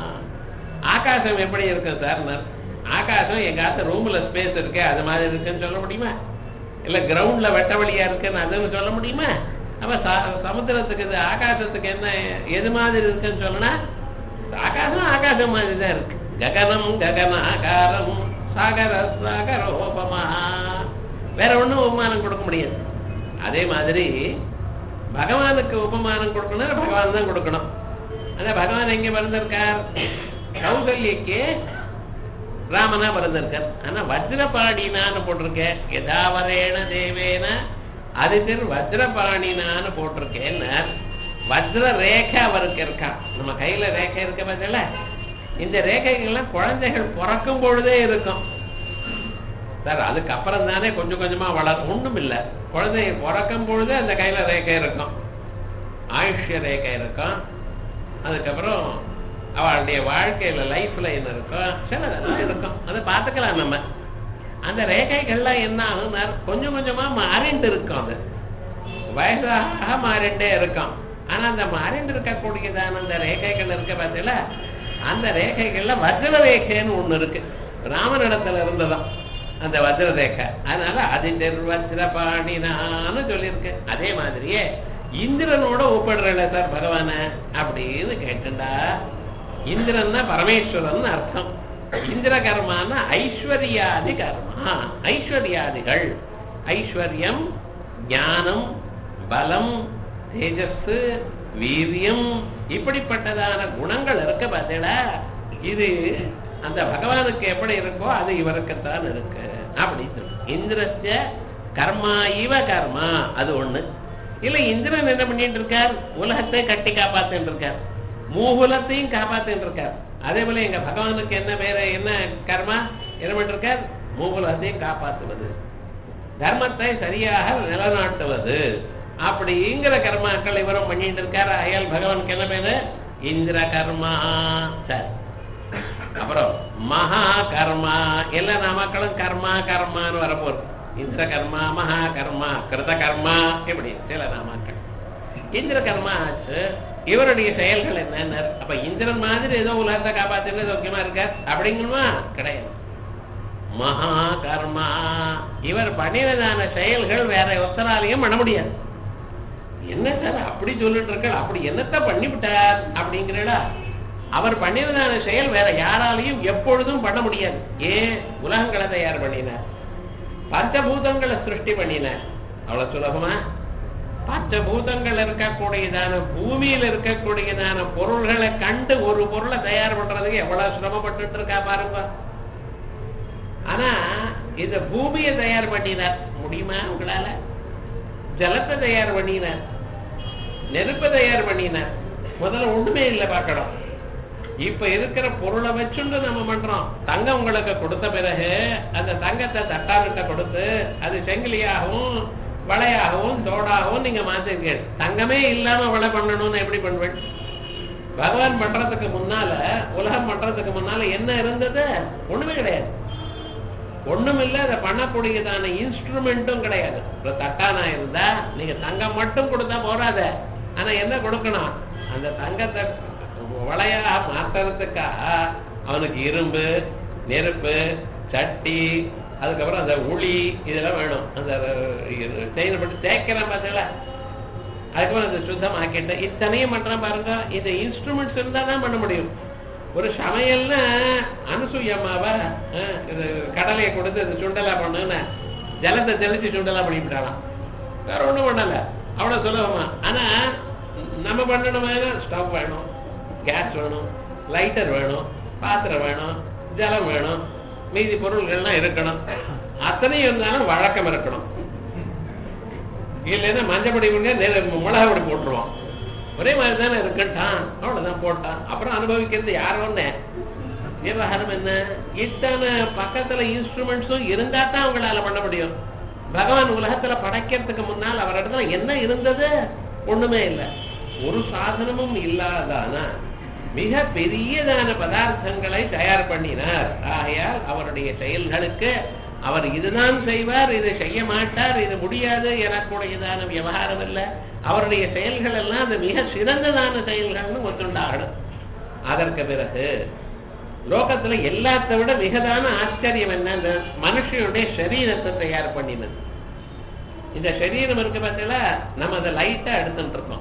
Speaker 1: ஆகாசம் எப்படி இருக்கு சார் ஆகாசம் எங்காத்த ரூம்ல ஸ்பேஸ் இருக்கு அது மாதிரி இருக்குன்னு சொல்ல முடியுமா இல்ல கிரவுண்ட்ல வெட்ட வழியா இருக்குன்னு அதுன்னு சொல்ல முடியுமா அப்ப ச- சமுத்திரத்துக்கு இது ஆகாசத்துக்கு என்ன எது மாதிரி இருக்குன்னு சொல்லனா ஆகாசம் ஆகாசம் மாதிரி தான் இருக்கு ககனம் ககனாகாரம் சாகர சாகரோபமா வேற ஒண்ணும் உபமானம் கொடுக்க முடியாது அதே மாதிரி பகவானுக்கு உபமானம் கொடுக்கணும் பகவான் தான் கொடுக்கணும் ஆனா பகவான் எங்க பிறந்திருக்கார் கௌசல்யக்கு ராமனா பிறந்திருக்கார் ஆனா வஜ்ரபாணினான்னு போட்டிருக்கேன் யதாவரேன தேவேன அதிதிர் வஜ்ரபாணினான்னு போட்டிருக்கேன்னு வஜ்ர ரேகை அவருக்கு இருக்கான் நம்ம கையில ரேகை இருக்க பார்த்தல இந்த ரேகைகள்லாம் குழந்தைகள் பிறக்கும் பொழுதே இருக்கும் சார் அதுக்கப்புறம் தானே கொஞ்சம் கொஞ்சமா வளரும் ஒண்ணும் இல்ல குழந்தை பிறக்கும் பொழுது அந்த கையில ரேகை இருக்கும் ஆயுஷ்ய ரேகை இருக்கும் அதுக்கப்புறம் அவளுடைய வாழ்க்கையில லைஃப்ல என்ன இருக்கும் சிலதெல்லாம் இருக்கும் அதை பார்த்துக்கலாம் நம்ம அந்த ரேகைகள்லாம் என்ன ஆகும்னா கொஞ்சம் கொஞ்சமா மாறிண்டு இருக்கும் அது வயசாக மாறிண்டே இருக்கும் ஆனா அந்த மாறிண்டு இருக்கக்கூடியதான அந்த ரேகைகள் இருக்க பார்த்தீங்கள அந்த ரேகைகள்ல வஜ்ர ரேகைன்னு ஒண்ணு இருக்கு ராமனிடத்துல இருந்ததாம் அந்த வஜ்ர ரேகை அதனால அதிர் வஜ்ரபாணினான்னு சொல்லியிருக்கு அதே மாதிரியே இந்திரனோட ஒப்பிடுறல சார் பகவான அப்படின்னு கேட்டுண்டா இந்திரன்னா பரமேஸ்வரன் அர்த்தம் இந்திர கர்மான்னா ஐஸ்வர்யாதி கர்மா ஐஸ்வர்யாதிகள் ஐஸ்வர்யம் ஞானம் பலம் தேஜஸ் வீரியம் இப்படிப்பட்டதான குணங்கள் இருக்க பார்த்தீங்களா இது அந்த பகவானுக்கு எப்படி இருக்கோ அது இவருக்குத்தான் இருக்கு அப்படின்னு இந்திரஸ்ய கர்மா இவ கர்மா அது ஒண்ணு இல்ல இந்திரன் என்ன பண்ணிட்டு இருக்கார் உலகத்தை கட்டி காப்பாத்திட்டு இருக்கார் மூகுலத்தையும் காப்பாத்திட்டு இருக்கார் அதே போல எங்க பகவானுக்கு என்ன பேரு என்ன கர்மா என்ன பண்ணிருக்கார் மூகுலத்தையும் காப்பாற்றுவது தர்மத்தை சரியாக நிலநாட்டுவது அப்படிங்கிற கர்மாக்கள் இவரும் பண்ணிட்டு இருக்காரு அயல் பகவானுக்கு என்ன பேரு இந்திர கர்மா சரி அப்புறம் மகா கர்மா எல்லா நாமக்களும் கர்மா கர்மான்னு வரப்போகுது இந்திர கர்மா மகா கர்மா கிருத கர்மா இப்படி சில நாமாக்கள் இந்திர கர்மா ஆச்சு இவருடைய செயல்கள் என்னன்னு அப்ப இந்திரன் மாதிரி ஏதோ உலகத்தை காப்பாத்துறது சௌக்கியமா இருக்கார் அப்படிங்கணுமா கிடையாது மகா கர்மா இவர் பண்ணினதான செயல்கள் வேற ஒருத்தராலையும் பண்ண முடியாது என்ன சார் அப்படி சொல்லிட்டு இருக்க அப்படி என்னத்த பண்ணிவிட்டார் அப்படிங்கிறடா அவர் பண்ணினதான செயல் வேற யாராலையும் எப்பொழுதும் பண்ண முடியாது ஏன் உலகங்களை தயார் பண்ணினார் பஞ்சபூதங்களை சிருஷ்டி பண்ணினார் அவ்வளவு சுலபமா பஞ்சபூதங்கள் இருக்கக்கூடியதான பூமியில் இருக்கக்கூடியதான பொருள்களை கண்டு ஒரு பொருளை தயார் பண்றதுக்கு எவ்வளவு சிரமப்பட்டு இருக்கா பாருங்க ஆனா இந்த பூமியை தயார் பண்ணினார் முடியுமா உங்களால ஜலத்தை தயார் பண்ணினார் நெருப்பை தயார் பண்ணினார் முதல்ல ஒண்ணுமே இல்லை பார்க்கணும் இப்ப இருக்கிற பொருளை வச்சுண்டு நம்ம பண்றோம் தங்கம் உங்களுக்கு கொடுத்த பிறகு அந்த தங்கத்தை தட்டார்கிட்ட கொடுத்து அது செங்கிலியாகவும் வளையாகவும் தோடாகவும் நீங்க மாத்திருக்கீங்க தங்கமே இல்லாம வளை பண்ணணும்னு எப்படி பண்ணுவேன் பகவான் பண்றதுக்கு முன்னால உலகம் பண்றதுக்கு முன்னால என்ன இருந்தது ஒண்ணுமே கிடையாது ஒண்ணும் இல்ல அதை பண்ணக்கூடியதான இன்ஸ்ட்ருமெண்ட்டும் கிடையாது ஒரு தட்டானா இருந்தா நீங்க தங்கம் மட்டும் கொடுத்தா போறாத ஆனா என்ன கொடுக்கணும் அந்த தங்கத்தை வளையா மாத்துறதுக்காக அவனுக்கு இரும்பு நெருப்பு சட்டி அதுக்கப்புறம் அந்த உளி இதெல்லாம் வேணும் அந்த செயினை போட்டு தேய்க்கிறேன் பார்த்தீங்களா அதுக்கப்புறம் அந்த சுத்தமாக்கிட்டு இத்தனையும் பண்றேன் பாருங்க இந்த இன்ஸ்ட்ருமெண்ட்ஸ் இருந்தா தான் பண்ண முடியும் ஒரு சமையல்னா அனுசூயம்மாவா அஹ், இது கடலையை கொடுத்து இந்த சுண்டலா பண்ணுன்னு ஜலத்தை தெளிச்சு சுண்டலா பண்ணிவிட்டாலாம் வேற ஒண்ணும் பண்ணல அவ்வளவு சுலபமா ஆனா நம்ம பண்ணணுமே ஸ்டவ் வேணும் கேஸ் வேணும் லைட்டர் வேணும் பாத்திரம் வேணும் ஜலம் வேணும் மீதி பொருள்கள்லாம் இருக்கணும் அத்தனையும் இருந்தாலும் வழக்கம் இருக்கணும் இல்லைன்னா மஞ்சப்பொடி கொண்டு மிளகா பொடி போட்டுருவோம் ஒரே மாதிரி தானே இருக்கட்டான் அவ்வளவுதான் போட்டான் அப்புறம் அனுபவிக்கிறது யார் ஒண்ணு விவகாரம் என்ன இத்தனை பக்கத்துல இன்ஸ்ட்ருமெண்ட்ஸும் இருந்தா தான் அவங்களால பண்ண முடியும் பகவான் உலகத்துல படைக்கிறதுக்கு முன்னால் அவர் இடத்துல என்ன இருந்தது ஒண்ணுமே இல்லை ஒரு சாதனமும் இல்லாதான மிக பெரியதான பதார்த்தங்களை தயார் பண்ணினார் ஆகையால் அவருடைய செயல்களுக்கு அவர் இதுதான் செய்வார் இதை செய்ய மாட்டார் இது முடியாது எனக்குடையதான விவகாரம் இல்லை அவருடைய செயல்கள் எல்லாம் அது மிக சிறந்ததான செயல்கள்னு ஒத்துண்டாகணும் அதற்கு பிறகு லோகத்துல எல்லாத்தை விட மிகதான ஆச்சரியம் என்ன இந்த மனுஷனுடைய சரீரத்தை தயார் பண்ணினது இந்த சரீரம் இருக்கு பார்த்தீங்களா நம்ம அதை லைட்டா எடுத்துட்டு இருக்கோம்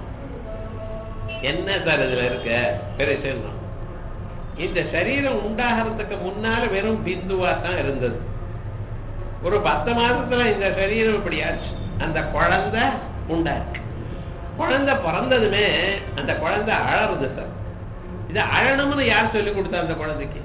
Speaker 1: என்ன சார் இதுல இருக்க பெருசுன்னு இந்த சரீரம் உண்டாகிறதுக்கு முன்னால வெறும் பிந்துவா தான் இருந்தது ஒரு பத்து மாசத்துல இந்த சரீரம் இப்படி ஆச்சு அந்த குழந்தை உண்டாச்சு குழந்தை பிறந்ததுமே அந்த குழந்தை அழறது சார் இது அழணும்னு யார் சொல்லி கொடுத்தா அந்த குழந்தைக்கு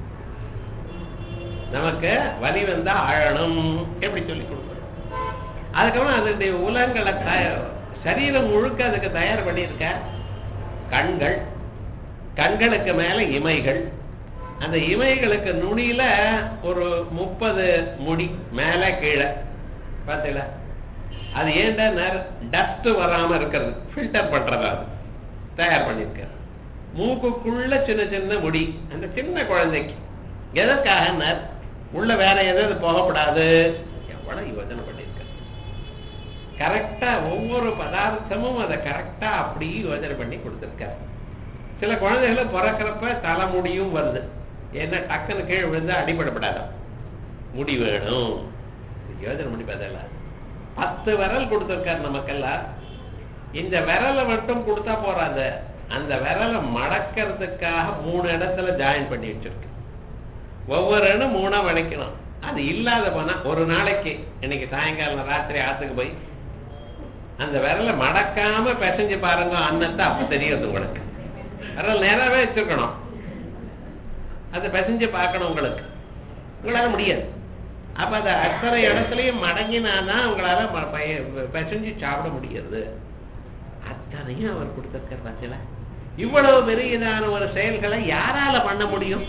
Speaker 1: நமக்கு வலி வந்தா அழணும் எப்படி சொல்லி கொடுக்கணும் அதுக்கப்புறம் அதனுடைய உலகங்களை தய- சரீரம் முழுக்க அதுக்கு தயார் பண்ணியிருக்க கண்கள் கண்களுக்கு மேல இமைகள் அந்த இமைகளுக்கு நுனியில ஒரு முப்பது முடி மேல கீழே பார்த்தீங்களா அது ஏன்டா டஸ்ட் வராம இருக்கிறது ஃபில்டர் பண்றது அது தயார் பண்ணியிருக்காரு மூக்குக்குள்ள சின்ன சின்ன முடி அந்த சின்ன குழந்தைக்கு எதற்காக உள்ள வேற எதாவது போகப்படாது எவ்வளவு யோஜனை பண்ணியிருக்காரு கரெக்டா ஒவ்வொரு பதார்த்தமும் அதை கரெக்டா அப்படி யோஜனை பண்ணி கொடுத்துருக்காரு சில குழந்தைகளை பிறக்கிறப்ப தலைமுடியும் வருது ஏன்னா டக்குன்னு கீழே விழுந்தா அடிபடப்படாதான் முடி வேணும் யோஜனை பண்ணி பார்த்தல பத்து விரல் கொடுத்துருக்காரு நமக்கெல்லாம் இந்த விரலை மட்டும் கொடுத்தா போறாது அந்த விரலை மடக்கிறதுக்காக மூணு இடத்துல ஜாயின் பண்ணி வச்சிருக்கு ஒவ்வொரு இடம் மூணா வளைக்கணும் அது இல்லாத போனா ஒரு நாளைக்கு இன்னைக்கு சாயங்காலம் ராத்திரி ஆத்துக்கு போய் அந்த விரலை மடக்காம பிசைஞ்சு பாருங்க அன்னத்தை அப்ப தெரியுது உங்களுக்கு விரல் நேராவே வச்சிருக்கணும் அதை பிசைஞ்சு பார்க்கணும் உங்களுக்கு உங்களால முடியாது அப்ப அந்த அத்தனை இடத்துலயும் மடங்கினாதான் உங்களால ம- பய- பிசைஞ்சு சாப்பிட முடியாது அத்தனையும் அவர் கொடுத்திருக்கார் பார்த்தீங்களா இவ்வளவு பெரியதான ஒரு செயல்களை யாரால பண்ண முடியும்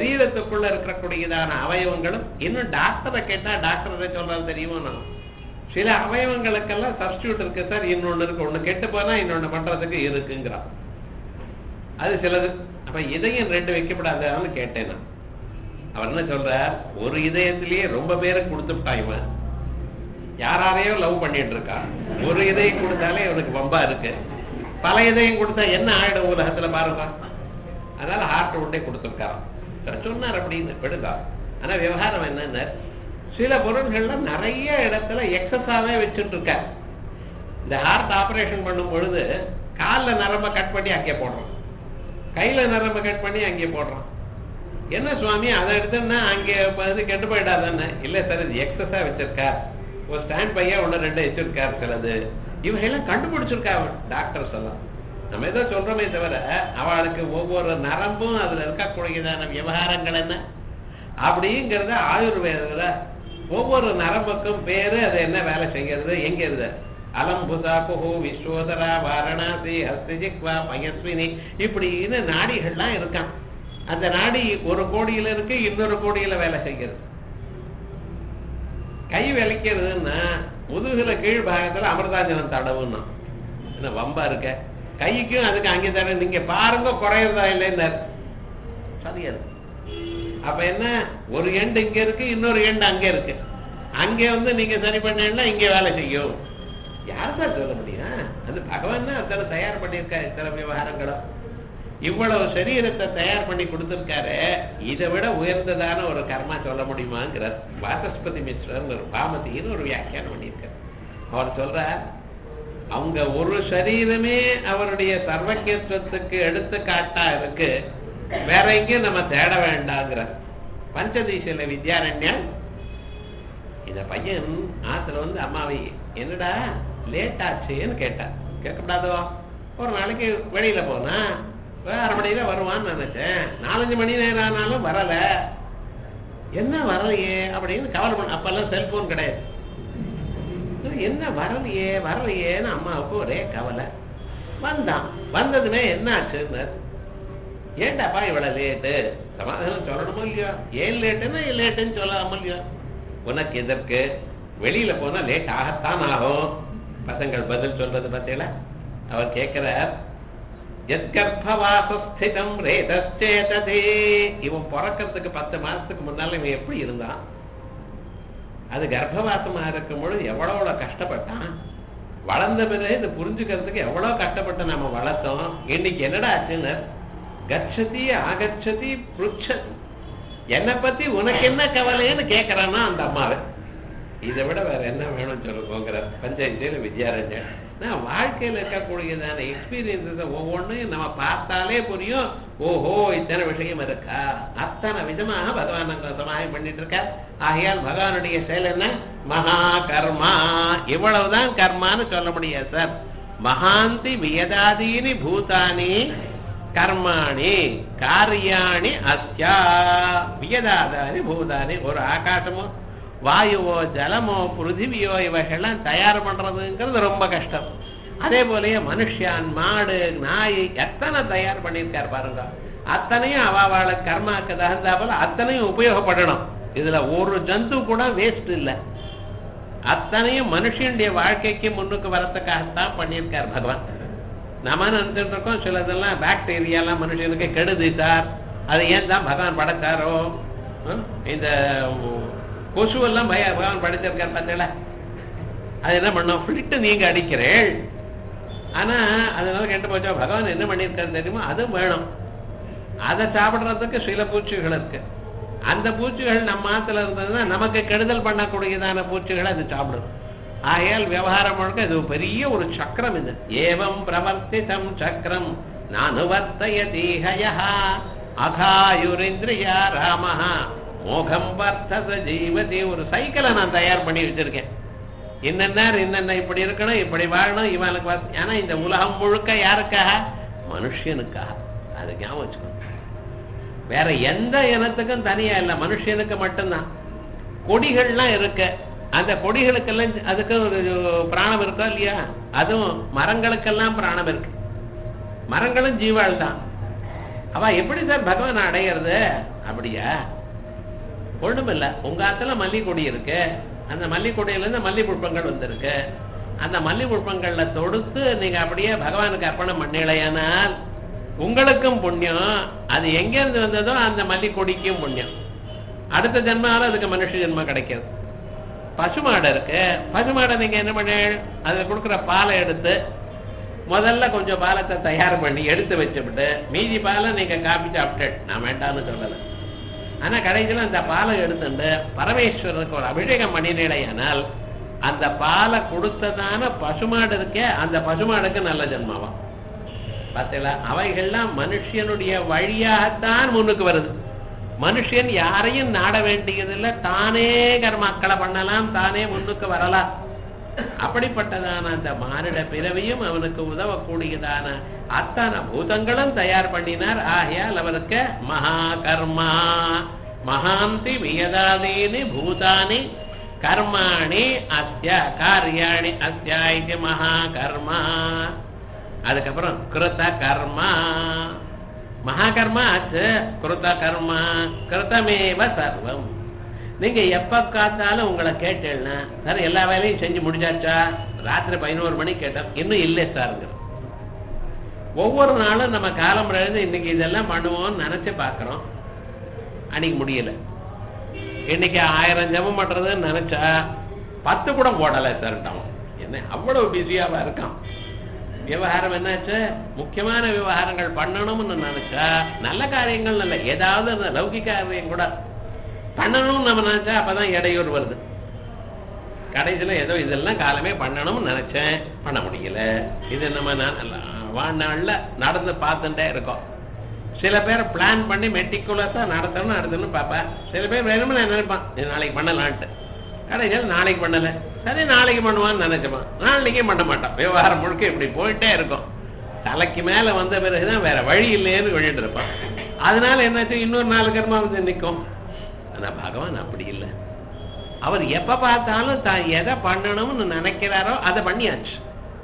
Speaker 1: சரீரத்துக்குள்ள இருக்கக்கூடியதான அவயவங்களும் இன்னும் டாக்டரை கேட்டா டாக்டரை சொல்றது தெரியுமோ நான் சில அவயவங்களுக்கெல்லாம் சப்ஸ்டியூட் இருக்கு சார் இன்னொன்னு இருக்கு ஒண்ணு கெட்டு போனா இன்னொன்னு பண்றதுக்கு இருக்குங்கிறான் அது சிலது அப்ப இதயம் ரெண்டு வைக்கப்படாதான்னு கேட்டேன் நான் அவர் என்ன சொல்றார் ஒரு இதயத்திலேயே ரொம்ப பேருக்கு கொடுத்துட்டான் இவன் யாராரையோ லவ் பண்ணிட்டு இருக்கான் ஒரு இதயம் கொடுத்தாலே இவனுக்கு வம்பா இருக்கு பல இதயம் கொடுத்தா என்ன ஆயிடும் உலகத்துல பாருங்க அதனால ஹார்ட் உண்டே கொடுத்துருக்காராம் சொன்னார் அப்படின்னு விடுதா ஆனா விவகாரம் என்னன்னா சில பொருள்கள்ல நிறைய இடத்துல எக்ஸஸாவே வச்சுட்டு இருக்க இந்த ஹார்ட் ஆபரேஷன் பண்ணும் பொழுது காலில் நரம்ப கட் பண்ணி அங்கே போடுறோம் கையில நரம்ப கட் பண்ணி அங்கே போடுறோம் என்ன சுவாமி அதை எடுத்தோம்னா அங்கே இது கெட்டு போயிடாதானே இல்லை சார் இது எக்ஸஸா வச்சிருக்கார் ஒரு ஸ்டாண்ட் பையன் ஒன்று ரெண்டு வச்சிருக்கார் சிலது இவங்கெல்லாம் கண்டுபிடிச்சிருக்கா டாக்டர்ஸ் எல்லாம் நம்ம ஏதோ சொல்றோமே தவிர அவளுக்கு ஒவ்வொரு நரம்பும் அதுல இருக்கக்கூடியதான விவகாரங்கள் என்ன அப்படிங்கிறத ஆயுர்வேதத்துல ஒவ்வொரு நரம்புக்கும் பேரு அது என்ன வேலை செய்கிறது எங்க இருக்கு அலம்புசா குஹு விஸ்வோதரா வாரணாசி ஹஸ்திஜிக்வா பயஸ்வினி இப்படின்னு நாடிகள்லாம் இருக்கான் அந்த நாடி ஒரு கோடியில இருக்கு இன்னொரு கோடியில வேலை செய்கிறது கை விளைக்கிறதுன்னா முதுகுல கீழ் பாகத்துல அமிர்தாஞ்சனம் தடவுன்னா என்ன வம்பா இருக்க கைக்கும் அதுக்கு அங்கே தடவை நீங்க பாருங்க குறையிறதா இல்லைன்னாரு சரியாது அப்ப என்ன ஒரு எண்டு இங்க இருக்கு இன்னொரு எண்டு அங்க இருக்கு அங்க வந்து நீங்க சரி பண்ணீங்கன்னா இங்க வேலை செய்யும் யார் சார் சொல்ல முடியும் அது பகவான் தான் அத்தனை தயார் பண்ணியிருக்காரு இத்தனை விவகாரங்களும் இவ்வளவு சரீரத்தை தயார் பண்ணி கொடுத்திருக்காரு இதை விட உயர்ந்ததான ஒரு கர்மா சொல்ல முடியுமாங்கிறார் வாசஸ்பதி மிஸ்ரர் ஒரு பாமதின்னு ஒரு வியாக்கியானம் பண்ணியிருக்கார் அவர் சொல்றார் அவங்க ஒரு சரீரமே அவருடைய சர்வக்கியத்துவத்துக்கு எடுத்துக்காட்டா இருக்கு வேற எங்கேயும் நம்ம தேட வேண்டாங்கிற பஞ்சதீசில வித்யாரண்யா இந்த பையன் ஆத்துல வந்து அம்மாவை என்னடா லேட் ஆச்சுன்னு கேட்டான் கேட்கக்கூடாதோ ஒரு நாளைக்கு வெளியில போனா அரை மணியில வருவான்னு நினைச்சேன் நாலஞ்சு மணி நேரம் ஆனாலும் வரல என்ன வரலையே அப்படின்னு கவலை பண்ண அப்பெல்லாம் செல்போன் கிடையாது என்ன வரலையே வரலையேன்னு அம்மாவுக்கு ஒரே கவலை வந்தான் வந்ததுமே என்ன ஆச்சுன்னு ஏண்டாப்பா இவ்வளவு லேட்டு சமாதானம் சொல்லணுமோ இல்லையோ ஏன் லேட்டுன்னா லேட்டுன்னு சொல்லாம இல்லையோ உனக்கு எதற்கு வெளியில போனா லேட் ஆகத்தான் ஆகும் பசங்கள் பதில் சொல்றது பார்த்தீங்களா அவர் கேட்கிறார் எத்கர்ப்பவாசஸ்திதம் ரேதச்சேததே இவன் பிறக்கிறதுக்கு பத்து மாசத்துக்கு முன்னால இவன் எப்படி இருந்தான் அது கர்ப்பவாசமா இருக்கும் பொழுது எவ்வளவு கஷ்டப்பட்டான் வளர்ந்த பிறகு இதை புரிஞ்சுக்கிறதுக்கு எவ்வளவு கஷ்டப்பட்டு நம்ம வளர்த்தோம் இன்னைக்கு என்னடா ஆச்சுன்னு கச்சதி ஆகச்சதி புருச்சதி என்னை பத்தி உனக்கு என்ன கவலைன்னு கேட்கறான்னா அந்த அம்மாவை இதை விட வேற என்ன வேணும்னு சொல்லுவோங்கிற பஞ்சாயத்துல வித்யாரண்யன் நான் வாழ்க்கையில இருக்கக்கூடியதான எக்ஸ்பீரியன்ஸஸ் ஒவ்வொன்றையும் நம்ம பார்த்தாலே புரியும் ஓஹோ இத்தனை விஷயம் இருக்கா அத்தனை விதமாக பகவான் அங்க சமாயம் பண்ணிட்டு இருக்கார் ஆகையால் பகவானுடைய செயல் என்ன மகா கர்மா இவ்வளவுதான் கர்மான்னு சொல்ல முடியாது சார் மகாந்தி வியதாதீனி பூதானி கர்மாணி காரியாணி அஸ்யா வியதாதானி பூதானி ஒரு ஆகாசமோ வாயுவோ ஜலமோ பிருத்திவியோ இவைகள்லாம் தயார் பண்றதுங்கிறது ரொம்ப கஷ்டம் அதே போலயே மனுஷன் மாடு நாய் எத்தனை தயார் பண்ணியிருக்கார் பாருங்க அத்தனையும் அவாவாள கர்மாக்கு தகுந்தா போல அத்தனையும் உபயோகப்படணும் இதுல ஒரு ஜந்து கூட வேஸ்ட் இல்லை அத்தனையும் மனுஷனுடைய வாழ்க்கைக்கு முன்னுக்கு வரத்துக்காகத்தான் பண்ணியிருக்கார் பகவான் நம்ம நினைச்சிட்டு இருக்கோம் சிலதெல்லாம் பாக்டீரியாலாம் மனுஷனுக்கு கெடுது சார் அது ஏன் தான் பகவான் படைச்சாரோ இந்த கொசுவெல்லாம் பய பகவான் படைச்சிருக்கார் பார்த்தீங்களா அது என்ன பண்ணும் ஃபிளிட்டு நீங்க அடிக்கிறேள் ஆனா அதனால கெட்டு போச்சா பகவான் என்ன பண்ணியிருக்காரு தெரியுமா அதுவும் வேணும் அதை சாப்பிடுறதுக்கு சில பூச்சிகள் இருக்கு அந்த பூச்சிகள் நம்ம ஆத்துல இருந்ததுன்னா நமக்கு கெடுதல் பண்ணக்கூடியதான பூச்சிகளை அது சாப்பிடும் ஆகையால் விவகாரம் முழுக்க இது பெரிய ஒரு சக்கரம் இது ஏவம் பிரவர்த்திதம் சக்கரம் நானுவர்த்தயதீஹய அகாயுரிந்திரியா ராமஹா மோகம் வர்த்தத ஜீவதி ஒரு சைக்கிளை நான் தயார் பண்ணி வச்சிருக்கேன் என்னென்ன என்னென்ன இப்படி இருக்கணும் இப்படி வாழணும் இவனுக்கு வச- ஏன்னா இந்த உலகம் முழுக்க யாருக்காக மனுஷனுக்காக அது ஞாபகம் வச்சுக்கணும் வேற எந்த இனத்துக்கும் தனியா இல்லை மனுஷனுக்கு மட்டும்தான் கொடிகள்லாம் இருக்கு அந்த கொடிகளுக்கெல்லாம் அதுக்கு ஒரு பிராணம் இருக்கா இல்லையா அதுவும் மரங்களுக்கெல்லாம் பிராணம் இருக்கு மரங்களும் ஜீவாள் தான் அவ எப்படி சார் பகவான் அடையிறது அப்படியா ஒண்ணுமில்ல உங்க ஆத்துல மல்லி கொடி இருக்கு அந்த மல்லிகொடியிலேருந்து மல்லி புஷ்பங்கள் வந்திருக்கு அந்த மல்லி புஷ்பங்கள்ல தொடுத்து நீங்க அப்படியே பகவானுக்கு அர்ப்பணம் பண்ணலையானால் உங்களுக்கும் புண்ணியம் அது எங்கேருந்து வந்ததோ அந்த மல்லிக்கொடிக்கும் புண்ணியம் அடுத்த ஜென்மால அதுக்கு மனுஷ ஜென்மம் கிடைக்கிறது பசுமாடு இருக்கு பசுமாடை நீங்க என்ன பண்ண அதுல கொடுக்குற பாலை எடுத்து முதல்ல கொஞ்சம் பாலத்தை தயார் பண்ணி எடுத்து வச்சுவிட்டு மீதி பாலை நீங்க காப்பி சாப்பிட்டு நான் வேண்டாம்னு சொல்லலை ஆனா கடைசியில் அந்த பாலை எடுத்துட்டு பரமேஸ்வரருக்கு ஒரு அபிஷேகம் பண்ணினேடையானால் அந்த பாலை கொடுத்ததான பசுமாடு இருக்கே அந்த பசுமாடுக்கு நல்ல ஜென்மாவாம் பார்த்தீங்களா அவைகள்லாம் மனுஷனுடைய வழியாகத்தான் முன்னுக்கு வருது மனுஷன் யாரையும் நாட வேண்டியதில்லை தானே கர்மாக்களை பண்ணலாம் தானே முன்னுக்கு வரலாம் அப்படிப்பட்டதான அந்த மானிட பிறவியும் அவனுக்கு உதவக்கூடியதான அத்தனை பூதங்களும் தயார் பண்ணினார் ஆகையால் அவருக்கு மகா கர்மா மகாந்தி வியதாதீனி பூதானி கர்மாணி அஸ்ய காரியாணி அஸ்யா இது மகா கர்மா அதுக்கப்புறம் கிருத கர்மா மகா கர்மா ஆச்சு கிருத கர்மா கிருதமேவ சர்வம் நீங்க எப்ப காத்தாலும் உங்களை கேட்டேன்னா சார் எல்லா வேலையும் செஞ்சு முடிஞ்சாச்சா ராத்திரி பதினோரு மணிக்கு கேட்டோம் இன்னும் இல்லை சாருங்க ஒவ்வொரு நாளும் நம்ம காலம் எழுந்து இன்னைக்கு இதெல்லாம் பண்ணுவோம்னு நினைச்சு பார்க்கிறோம் அன்னைக்கு முடியல இன்னைக்கு ஆயிரம் ஜெபம் பண்றதுன்னு நினைச்சா பத்து கூட போடலை சார்ட்டான் என்ன அவ்வளவு பிஸியாவா இருக்கான் விவகாரம் என்னாச்சு முக்கியமான விவகாரங்கள் பண்ணணும்னு நினைச்சா நல்ல காரியங்கள் நல்ல ஏதாவது அந்த லௌகிக காரியம் கூட பண்ணணும்னு நம்ம நினைச்சா அப்பதான் இடையூறு வருது கடைசியில் ஏதோ இதெல்லாம் காலமே பண்ணணும்னு நினைச்சேன் பண்ண முடியல இது நம்ம நா- வாழ்நாள்ல நடந்து பார்த்துட்டே இருக்கோம் சில பேர் பிளான் பண்ணி மெட்டிகுலஸாக நடத்தணும் நடத்தணும்னு பார்ப்பேன் சில பேர் வேணும்னு நான் நினைப்பான் இது நாளைக்கு பண்ணலான்ட்டு கடைசியில் நாளைக்கு பண்ணலை சரி நாளைக்கு பண்ணுவான்னு நினைச்சப்பான் நாளைக்கே பண்ண மாட்டான் விவகாரம் முழுக்க இப்படி போயிட்டே இருக்கும் தலைக்கு மேலே வந்த பிறகுதான் வேற வழி இல்லைன்னு வெளியிட்டு இருப்பான் அதனால என்னாச்சு இன்னொரு நாலு கர்மா வந்து நிற்கும் ஆனா பகவான் அப்படி இல்லை அவர் எப்ப பார்த்தாலும் தான் எதை பண்ணணும்னு நினைக்கிறாரோ அதை பண்ணியாச்சு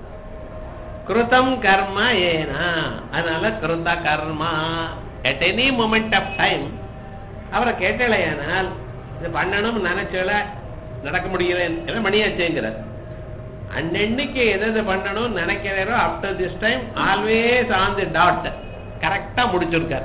Speaker 1: கிருதம் கர்ம ஏனா அதனால கிருத கர்மா at any moment of time அவரை கேட்டலையானால் இது பண்ணணும்னு நினைச்சல நடக்க முடியல என்ன பண்ணியாச்சேங்கிறார் அன்னன்னைக்கு எது எது பண்ணணும்னு நினைக்கிறாரோ after this time always on the dot கரெக்டா முடிச்சிருக்கார்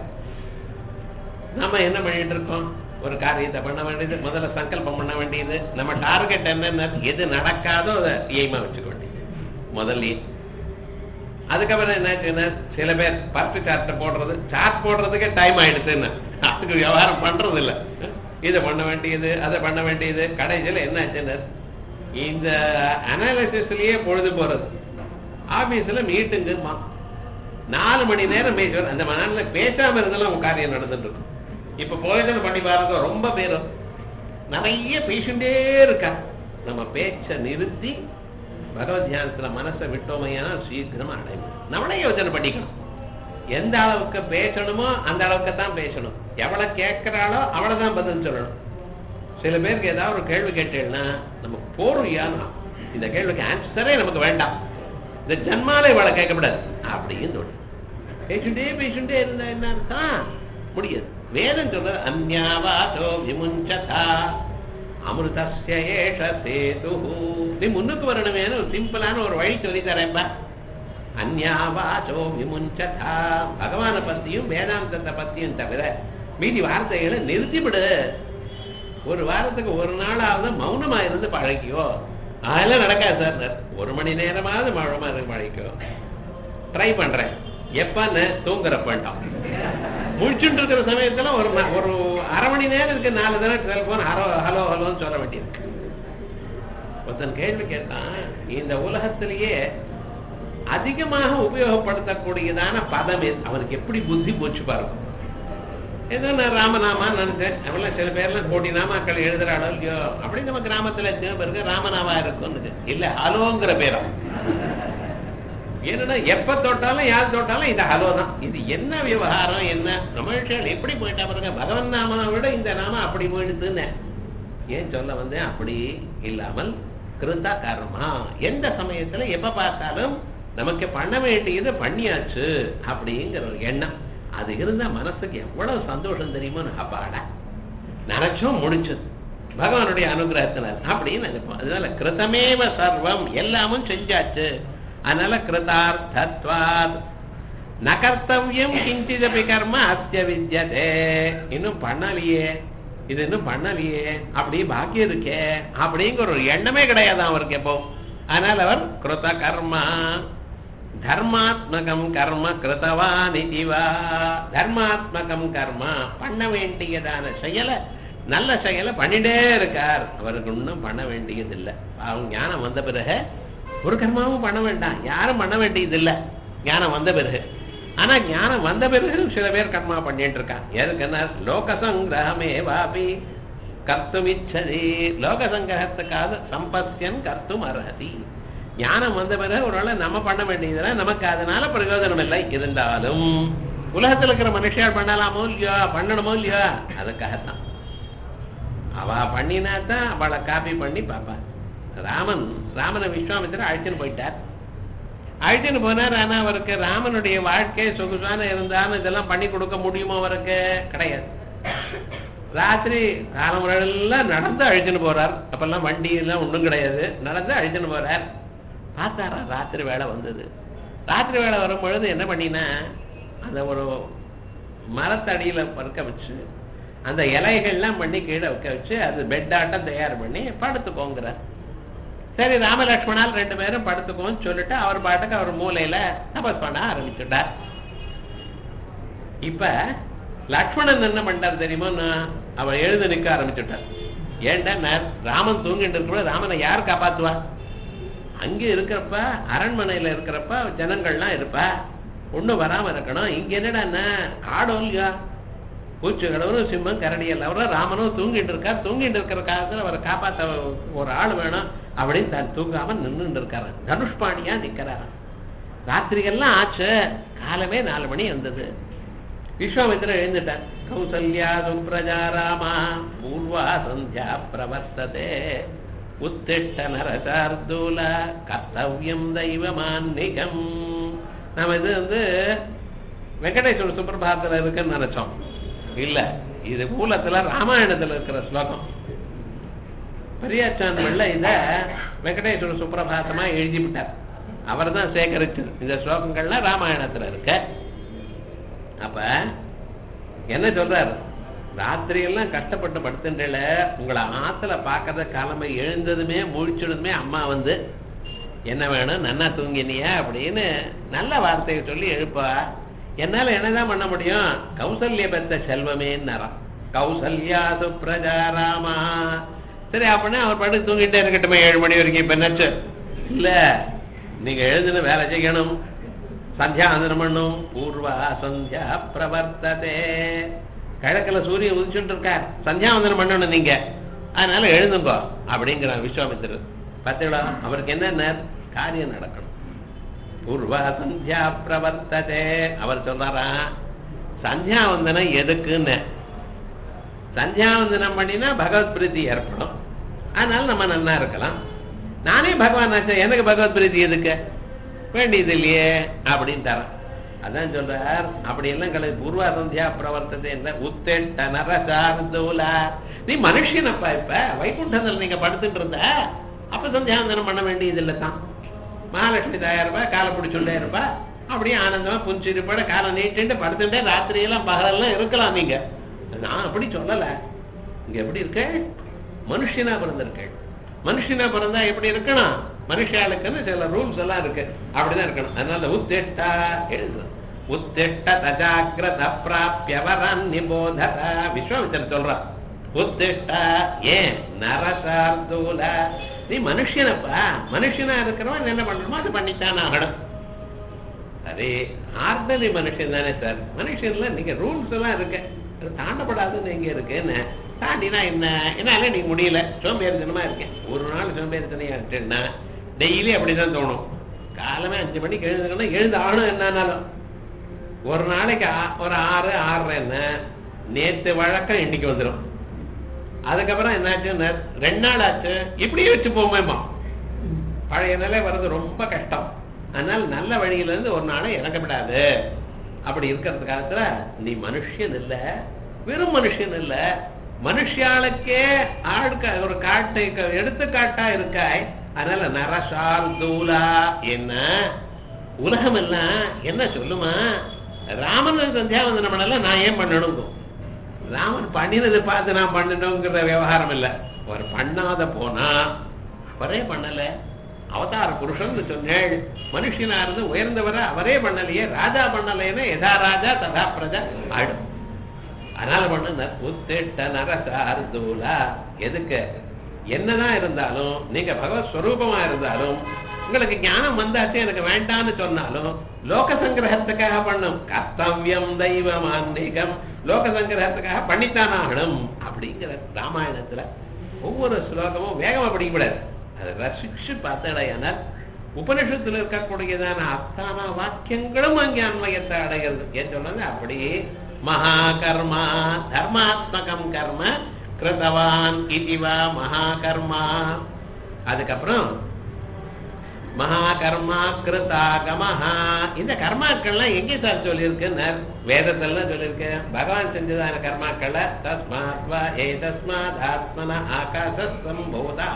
Speaker 1: நம்ம என்ன பண்ணிட்டு இருக்கோம் ஒரு காரியத்தை பண்ண வேண்டியது முதல்ல சங்கல்பம் பண்ண வேண்டியது நம்ம டார்கெட் என்னென்ன எது நடக்காதோ அதை எய்மா வச்சுக்க வேண்டியது முதல்லயே அதுக்கப்புறம் என்னாச்சுன்னா சில பேர் பர்த் சார்ட் போடுறது சார்ட் போடுறதுக்கே டைம் ஆயிடுச்சுன்னு அதுக்கு விவகாரம் பண்றது இல்ல இதை பண்ண வேண்டியது அதை பண்ண வேண்டியது கடைசியில் என்னாச்சுன்னு இந்த அனாலிசிஸ்லயே பொழுது போறது ஆபீஸ்ல மீட்டுங்குமா நாலு மணி நேரம் பேசுவார் அந்த நாளில் பேசாம இருந்தாலும் உங்க காரியம் நடந்துட்டு இருக்கும் இப்ப போயோஜனை பண்ணி பாருங்க ரொம்ப பேரும் நிறைய பேசிட்டே இருக்கா நம்ம பேச்சை நிறுத்தி பகவத் தியானத்துல மனசை விட்டோமையானா சீக்கிரமா அடையும் நம்மளே யோசனை பண்ணிக்கணும் எந்த அளவுக்கு பேசணுமோ அந்த அளவுக்கு தான் பேசணும் எவ்வளவு கேட்கிறாளோ அவளை தான் பதில் சொல்லணும் சில பேருக்கு ஏதாவது ஒரு கேள்வி கேட்டேன்னா நமக்கு போர்வையானா இந்த கேள்விக்கு ஆன்சரே நமக்கு வேண்டாம் இந்த ஜன்மால இவளை கேட்கக்கூடாது அப்படின்னு தோணும் பேசிட்டே பேசிட்டே இருந்தா என்ன அர்த்தம் முடியாது வேதம் சொல்றது அந்யாவாசோ விமுஞ்சதா அமிர்தஸ்ய ஏஷ சேது நீ முன்னுக்கு வரணுமேனு ஒரு சிம்பிளான ஒரு வழி சொல்லி தரேன்பா அந்யாவாசோ விமுஞ்சதா பகவானை பத்தியும் வேதாந்தத்தை பத்தியும் தவிர மீதி வார்த்தைகளை நிறுத்திவிடு ஒரு வாரத்துக்கு ஒரு நாளாவது மௌனமா இருந்து பழகியோ அதெல்லாம் நடக்காது சார் ஒரு மணி நேரமாவது மௌனமா இருந்து பழகிக்கோ ட்ரை பண்றேன் எப்பன்னு தூங்குறப்பண்டாம் முழிச்சுட்டு இருக்கிற சமயத்துல ஒரு நா- ஒரு அரை மணி நேரம் இருக்கு நாலு தடவை செல்போன் ஹலோ ஹலோ ஹலோன்னு சொல்ல வேண்டியிருக்கு ஒருத்தன் கேள்வி கேட்டான் இந்த உலகத்திலேயே அதிகமாக உபயோகப்படுத்தக்கூடியதான பதம் எது? அவனுக்கு எப்படி புத்தி போச்சு பாருங்க ஏதோ நான் ராமநாமா நினைச்சேன் அவெல்லாம் சில பேர்லாம் கோடி நாமாக்கள் எழுதுறாளோ இல்லையோ அப்படி நம்ம கிராமத்துல எத்தனை பேருக்கு ராமநாமா இருக்கும்னு இல்ல ஹலோங்கிற பேரும் என்னன்னா எப்ப தொட்டாலும் யார் தொட்டாலும் இது ஹலோ தான் இது என்ன விவகாரம் என்ன தமிழ்ச்சிகள் எப்படி போயிட்டா பாருங்க பகவன் நாமாவை விட இந்த நாம அப்படி போயிடுதுன்னு ஏன் சொல்ல வந்தேன் அப்படி இல்லாமல் கிருந்த கர்மா எந்த சமயத்துல எப்ப பார்த்தாலும் நமக்கு பண்ண வேண்டியது பண்ணியாச்சு அப்படிங்கிற ஒரு எண்ணம் அது இருந்தா மனசுக்கு எவ்வளவு சந்தோஷம் தெரியுமோ அப்பாடா நினைச்சோம் முடிச்சது பகவானுடைய அனுகிரகத்தினால் அப்படின்னு நினைப்போம் அதனால கிருதமேவ சர்வம் எல்லாமும் செஞ்சாச்சு அதனால கிருதார்த்தத்வாத் ந கர்த்தவியம் கிஞ்சிதபி கர்ம அஸ்ய வித்யதே இன்னும் பண்ணலையே இது இன்னும் பண்ணலையே அப்படி பாக்கி இருக்கே அப்படிங்கிற ஒரு எண்ணமே கிடையாது அவருக்கு எப்போ அதனால அவர் கிருத கர்மா தர்மாத்மகம் கர்ம கிருத்தவான் இதுவா தர்மாத்மகம் கர்மா பண்ண வேண்டியதான செயலை நல்ல செயலை பண்ணிட்டே இருக்கார் அவருக்கு ஒன்றும் பண்ண வேண்டியதில்லை அவங்க ஞானம் வந்த பிறகு ஒரு கர்மாவும் பண்ண வேண்டாம் யாரும் பண்ண வேண்டியதில்லை ஞானம் வந்த பிறகு ஆனா ஞானம் வந்த பிறகு சில பேர் கர்மா பண்ணிட்டு இருக்கான் எதுக்குன்னா லோக சங்கிரகமே வாபி கர்த்தும் இச்சதி லோக சங்கிரகத்துக்காக சம்பத்தியன் கர்த்தும் அர்ஹதி ஞானம் வந்த பிறகு ஒரு வேளை நம்ம பண்ண வேண்டியதுல நமக்கு அதனால பிரயோஜனம் இல்லை இருந்தாலும் உலகத்துல இருக்கிற மனுஷியார் பண்ணலாமோ இல்லையோ பண்ணணுமோ இல்லையோ அதுக்காகத்தான் அவ பண்ணினா தான் அவளை காப்பி பண்ணி பார்ப்பா ராமன் ராமனை விஸ்வாமித்திர அழைச்சின்னு போயிட்டார் அழைச்சின்னு போனார் ஆனா அவருக்கு ராமனுடைய வாழ்க்கை சொகுசான இருந்தாலும் இதெல்லாம் பண்ணி கொடுக்க முடியுமோ அவருக்கு கிடையாது ராத்திரி காலமுறையெல்லாம் நடந்து அழிச்சுன்னு போறார் அப்பெல்லாம் வண்டி எல்லாம் ஒன்றும் கிடையாது நடந்து அழிச்சுன்னு போறார் பார்த்தாரா ராத்திரி வேலை வந்தது ராத்திரி வேலை வரும் பொழுது என்ன பண்ணினா அந்த ஒரு மரத்தடியில பறக்க வச்சு அந்த இலைகள்லாம் பண்ணி கீழே வைக்க வச்சு அது பெட்டாட்டம் தயார் பண்ணி படுத்துக்கோங்கிறார் சரி ராமலட்சுமணால் ரெண்டு பேரும் படுத்துக்கோன்னு சொல்லிட்டு அவர் பாட்டுக்கு அவர் மூலையில தபஸ் பண்ண ஆரம்பிச்சுட்டார் இப்ப லக்ஷ்மணன் என்ன பண்ணார் தெரியுமா நான் அவர் எழுத நிக்க ஆரம்பிச்சுட்டார் ஏன்டா நான் ராமன் தூங்கிட்டு இருக்கிறப்ப ராமனை யார் காப்பாத்துவா அங்க இருக்கிறப்ப அரண்மனையில இருக்கிறப்ப ஜனங்கள்லாம் இருப்பா ஒண்ணும் வராம இருக்கணும் இங்க என்னடா காடும் இல்லையா பூச்சி கடவுளும் சிம்மம் கரடி எல்லாம் ராமனும் தூங்கிட்டு இருக்கார் தூங்கிட்டு இருக்கிற காலத்துல அவரை காப்பாத்த ஒரு ஆள் வேணும் அப்படின்னு தான் தூங்காம நின்றுட்டு இருக்காரு தனுஷ்பாணியா நிக்கிறாரு ராத்திரிகள்லாம் ஆச்சு காலமே நாலு மணி வந்தது விஸ்வாமித்திரன் எழுந்துட்டார் கௌசல்யா சுப்ரஜா ராமா பூர்வா சந்தியா பிரவர்த்ததே உத்திஷ்ட நரசார்தூல கர்த்தவியம் தெய்வமான்னிகம் நாம இது வந்து வெங்கடேஸ்வர சுப்பிரபாதத்துல இருக்குன்னு நினைச்சோம் இல்ல இது மூலத்துல ராமாயணத்துல இருக்கிற ஸ்லோகம் பெரியாச்சான் பிள்ளை இத வெங்கடேஸ்வர சுப்பிரபாதமா எழுதி விட்டார் அவர் தான் சேகரிச்சது இந்த ஸ்லோகங்கள்லாம் ராமாயணத்துல இருக்க அப்ப என்ன சொல்றாரு ராத்திரி எல்லாம் கஷ்டப்பட்டு படுத்துட்டல உங்களை ஆத்துல பாக்கறத காலமை எழுந்ததுமே முழிச்சதுமே அம்மா வந்து என்ன வேணும் நன்னா தூங்கினியா அப்படின்னு நல்ல வார்த்தையை சொல்லி எழுப்பா என்னால என்னதான் பண்ண முடியும் கௌசல்ய பெத்த செல்வமேன்னாராம் கௌசல்யா சுப்ரஜா ராமா சரி அப்படின்னா அவர் படுத்து தூங்கிட்டே இருக்கட்டுமே ஏழு மணி வரைக்கும் இப்ப என்னாச்சு இல்ல நீங்க எழுதுன வேலை செய்யணும் சந்தியாந்தனம் பண்ணும் பூர்வா சந்தியா பிரவர்த்ததே கிழக்குல சூரியன் உதிச்சுட்டு இருக்கார் சந்தியாவந்தனம் பண்ணணும் நீங்க அதனால எழுதுங்கோ அப்படிங்கிறான் விஸ்வாமித்திரர் பார்த்தீங்களா அவருக்கு என்ன காரியம் நடக்கணும் பூர்வா சந்தியா பிரவர்த்ததே அவர் சொல்றாரா சந்தியாவந்தனம் எதுக்குன்னு சந்தியாவந்தனம் பண்ணினா பகவத் பிரீத்தி ஏற்படும் அதனால நம்ம நன்னா இருக்கலாம் நானே பகவான் ஆச்சா எனக்கு பகவத் பிரீத்தி எதுக்கு வேண்டியது இல்லையே அப்படின்னு தரேன் அதான் சொல்றார் அப்படி எல்லாம் கிடையாது பூர்வா சந்தியா பிரவர்த்தத்தை என்ன உத்தெட்ட நரசார்தூல நீ மனுஷனப்பா இப்ப வைகுண்டத்தில் நீங்க படுத்துட்டு இருந்த அப்ப சந்தியாவந்தனம் பண்ண வேண்டியது இல்லை தான் மகாலட்சுமி தாயார் இருப்பா காலை பிடிச்சுட்டே இருப்பா அப்படியே ஆனந்தமா புஞ்சிருப்பட காலை நீட்டுட்டு படுத்துட்டே ராத்திரியெல்லாம் பகலெல்லாம் இருக்கலாம் நீங்க நான் அப்படி சொல்லல இங்க எப்படி இருக்க மனுஷனா பிறந்திருக்கேன் மனுஷனா பிறந்தா எப்படி இருக்கணும் மனுஷாளுக்குன்னு சில ரூல்ஸ் எல்லாம் இருக்கு அப்படிதான் இருக்கணும் அதனால உத்திஷ்டா எழுது உத்திஷ்ட தஜாகிரத பிராபியவரன் நிபோதர விஸ்வாமித்திரன் சொல்றான் உத்திஷ்டா ஏன் நரசார்தூல நீ மனுஷனப்பா மனுஷனா இருக்கிறவன் என்ன பண்ணணுமோ அது பண்ணித்தான் ஆகணும் சரி ஆர்டனரி மனுஷன் தானே சார் மனுஷன்ல நீங்க ரூல்ஸ் எல்லாம் இருக்கு அது தாண்டப்படாதுன்னு எங்க இருக்குன்னு தாண்டினா என்ன என்னால நீ முடியல சோம்பேறித்தனமா இருக்கேன் ஒரு நாள் சோம்பேறித்தனையா இருக்கேன்னா டெய்லி அப்படிதான் தோணும் காலமே அஞ்சு மணிக்கு எழுந்துக்கணும் எழுந்து ஆகணும் என்னன்னாலும் ஒரு நாளைக்கு ஆ- ஒரு ஆறு ஆறரை என்ன நேத்து வழக்கம் இன்னைக்கு வந்துடும் அதுக்கப்புறம் என்னாச்சு நே- ரெண்டு நாள் ஆச்சு இப்படியே வச்சு போமேமா பழைய நிலை வர்றது ரொம்ப கஷ்டம் அதனால நல்ல வழியில இருந்து ஒரு நாளை இறக்கப்படாது அப்படி இருக்கிறது காலத்துல நீ மனுஷன் இல்ல வெறும் மனுஷன் இல்ல மனுஷாளுக்கே ஆட்க ஒரு காட்டு எடுத்துக்காட்டா இருக்காய் அதனால நரசால் தூலா என்ன உலகம் எல்லாம் என்ன சொல்லுமா ராமன் சந்தியாவந்தனம் பண்ணல நான் ஏன் பண்ணணுங்க ராமன் பண்ணினதை பார்த்து நான் பண்ணணுங்கிற விவகாரம் இல்லை அவர் பண்ணாத போனா அவரே பண்ணல அவதார புருஷன் சொன்னேள் மனுஷனா இருந்து உயர்ந்தவரை அவரே பண்ணலையே ராஜா பண்ணலைன்னா எதா ராஜா ததா பிரஜா ஆடும் அதனால பண்ண உத்திட்ட நரசார் தூலா எதுக்கு என்னதான் இருந்தாலும் நீங்க பகவத் ஸ்வரூபமா இருந்தாலும் உங்களுக்கு ஞானம் வந்தாச்சு எனக்கு வேண்டாம்னு சொன்னாலும் லோக சங்கிரகத்துக்காக பண்ணும் கர்த்தவியம் தெய்வம் ஆன்மீகம் லோக சங்கிரகத்துக்காக பண்ணித்தான் ஆகணும் அப்படிங்கிற ராமாயணத்துல ஒவ்வொரு ஸ்லோகமும் வேகமா படிக்கக்கூடாது அதை ரசிச்சு பார்த்தடையானால் உபனிஷத்துல இருக்கக்கூடியதான அத்தான வாக்கியங்களும் அங்கே அன்மயத்தை அடைகிறது ஏன் சொல்றது அப்படி மகாகர்மா தர்மாத்மகம் கர்ம கிருதவான் இதுவா மகாகர்மா அதுக்கப்புறம் மகாகர்மா கிருதாகமஹா இந்த கர்மாக்கள்லாம் எங்கே சார் சொல்லியிருக்குன்னு வேதத்திலாம் சொல்லியிருக்கு பகவான் செஞ்சதான கர்மாக்களை தஸ்மாத் வா ஏ தஸ்மாத் ஆத்மன ஆகாச சம்போதா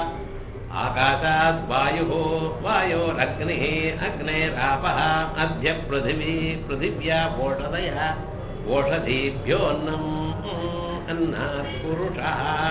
Speaker 1: ஆகாசாத் வாயு வாயோரக்னி அக்னேராபः அத்ய பிருத்திவி பிருத்திவ்யா ஓஷதயா ஓஷதீபியோன்னம் அன்னாத் புருஷா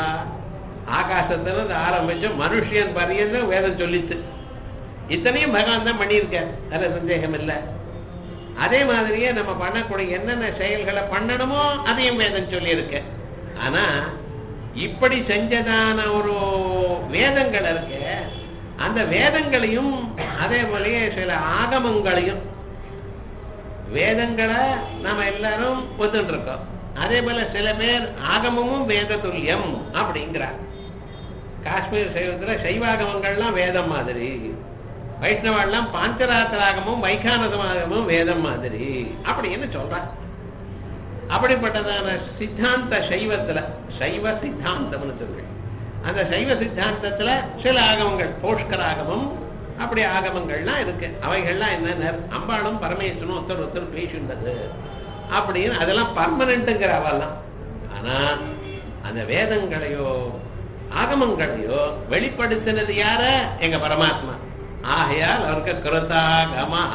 Speaker 1: ஆகாசத்துல ஆரம்பிச்சு மனுஷியன் பரியந்தம் வேதம் சொல்லிச்சு இத்தனையும் பகவான் தான் பண்ணியிருக்கார் அதுல சந்தேகம் இல்லை அதே மாதிரியே நம்ம பண்ணக்கூடிய என்னென்ன செயல்களை பண்ணணுமோ அதையும் வேதம் சொல்லியிருக்கு ஆனா இப்படி செஞ்சதான ஒரு வேதங்கள் இருக்கு அந்த வேதங்களையும் அதே போலயே சில ஆகமங்களையும் வேதங்களை நாம எல்லாரும் ஒத்துட்டு இருக்கோம் அதே போல சில பேர் ஆகமமும் வேத துல்லியம் அப்படிங்கிறார் காஷ்மீர் சைவத்துல சைவாகமங்கள்லாம் வேதம் மாதிரி வைஷ்ணவெல்லாம் பாஞ்சராத்திராகமும் வைகானதமாகமும் வேதம் மாதிரி அப்படின்னு சொல்றான் அப்படிப்பட்டதான சித்தாந்த சைவத்துல சைவ சித்தாந்தம்னு சொல்றேன் அந்த சைவ சித்தாந்தத்துல சில ஆகமங்கள் போஷ்கர் ஆகமம் அப்படி ஆகமங்கள்லாம் இருக்கு அவைகள்லாம் என்னென்ன அம்பாளும் பரமேஸ்வரனும் ஒருத்தர் ஒருத்தர் பேசிண்டது அப்படின்னு அதெல்லாம் பர்மனண்ட்டுங்கிற அவெல்லாம் ஆனா அந்த வேதங்களையோ ஆகமங்களையோ வெளிப்படுத்தினது யார எங்க பரமாத்மா ஆகையால் அவருக்கு கிருதாகமா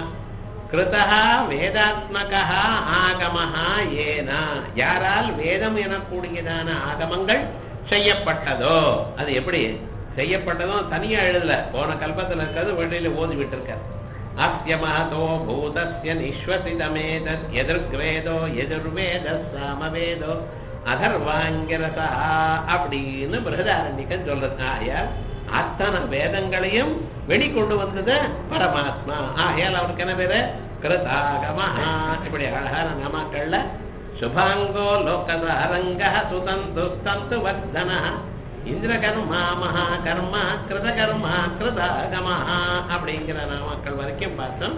Speaker 1: கிருதா வேதாத்மகா ஆகமஹா ஏனா யாரால் வேதம் எனக்கூடியதான ஆகமங்கள் செய்யப்பட்டதோ அது எப்படி செய்யப்பட்டதும் தனியா எழுதல போன கல்பத்தில் இருக்கிறது வெளியில ஓதி விட்டுருக்கார் அஸ்ய மகதோ பூதஸ்ய நிஸ்வசிதமேதத் எதிர்வேதோ எதிர்வேத சாமவேதோ அதர்வாங்கிரசா அப்படின்னு பிரகதாரண்யக்கன் சொல்றது ஆயால் அத்தனை வேதங்களையும் வெளிக்கொண்டு வந்தது பரமாத்மா ஆகையால் அவருக்கு என்ன பேரு கிருதாகமஹா இப்படி அழகான நாமாக்கள்ல சுபாங்கோ லோகதாரங்க சுதந்து ஸ்தந்து வர்தன இந்திரகர்மா மகாகர்மா கிருதகர்மா கிருதாகமா அப்படிங்கிற நாமாக்கள் வரைக்கும் பார்த்தோம்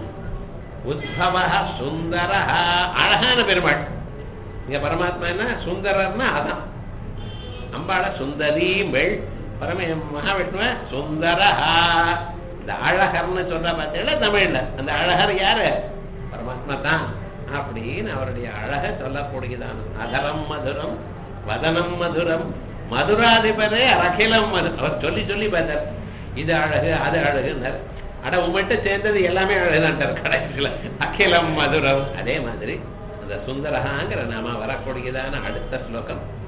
Speaker 1: உத்பவ சுந்தர அழகான பெருமாள் இங்க பரமாத்மா என்ன சுந்தரர்னா அதான் அம்பாள சுந்தரி மெள் பரம மகாவிஷ்ணுவ சுந்தரஹா இந்த அழகர்னு சொல்ற பார்த்தீங்களா தமிழ்ல அந்த அழகர் யாரு பரமாத்மா தான் அப்படின்னு அவருடைய அழக சொல்லக்கூடியதான அதரம் மதுரம் வதனம் மதுரம் மதுராதிபரே அகிலம் மது அவர் சொல்லி சொல்லி பார்த்தார் இது அழகு அது அழகுன்னார் அட உங்கள்கிட்ட சேர்ந்தது எல்லாமே அழகுதான்ட்டார் கடைசியில் அகிலம் மதுரம் அதே மாதிரி அந்த சுந்தரகாங்கிற நாம வரக்கூடியதான அடுத்த ஸ்லோகம்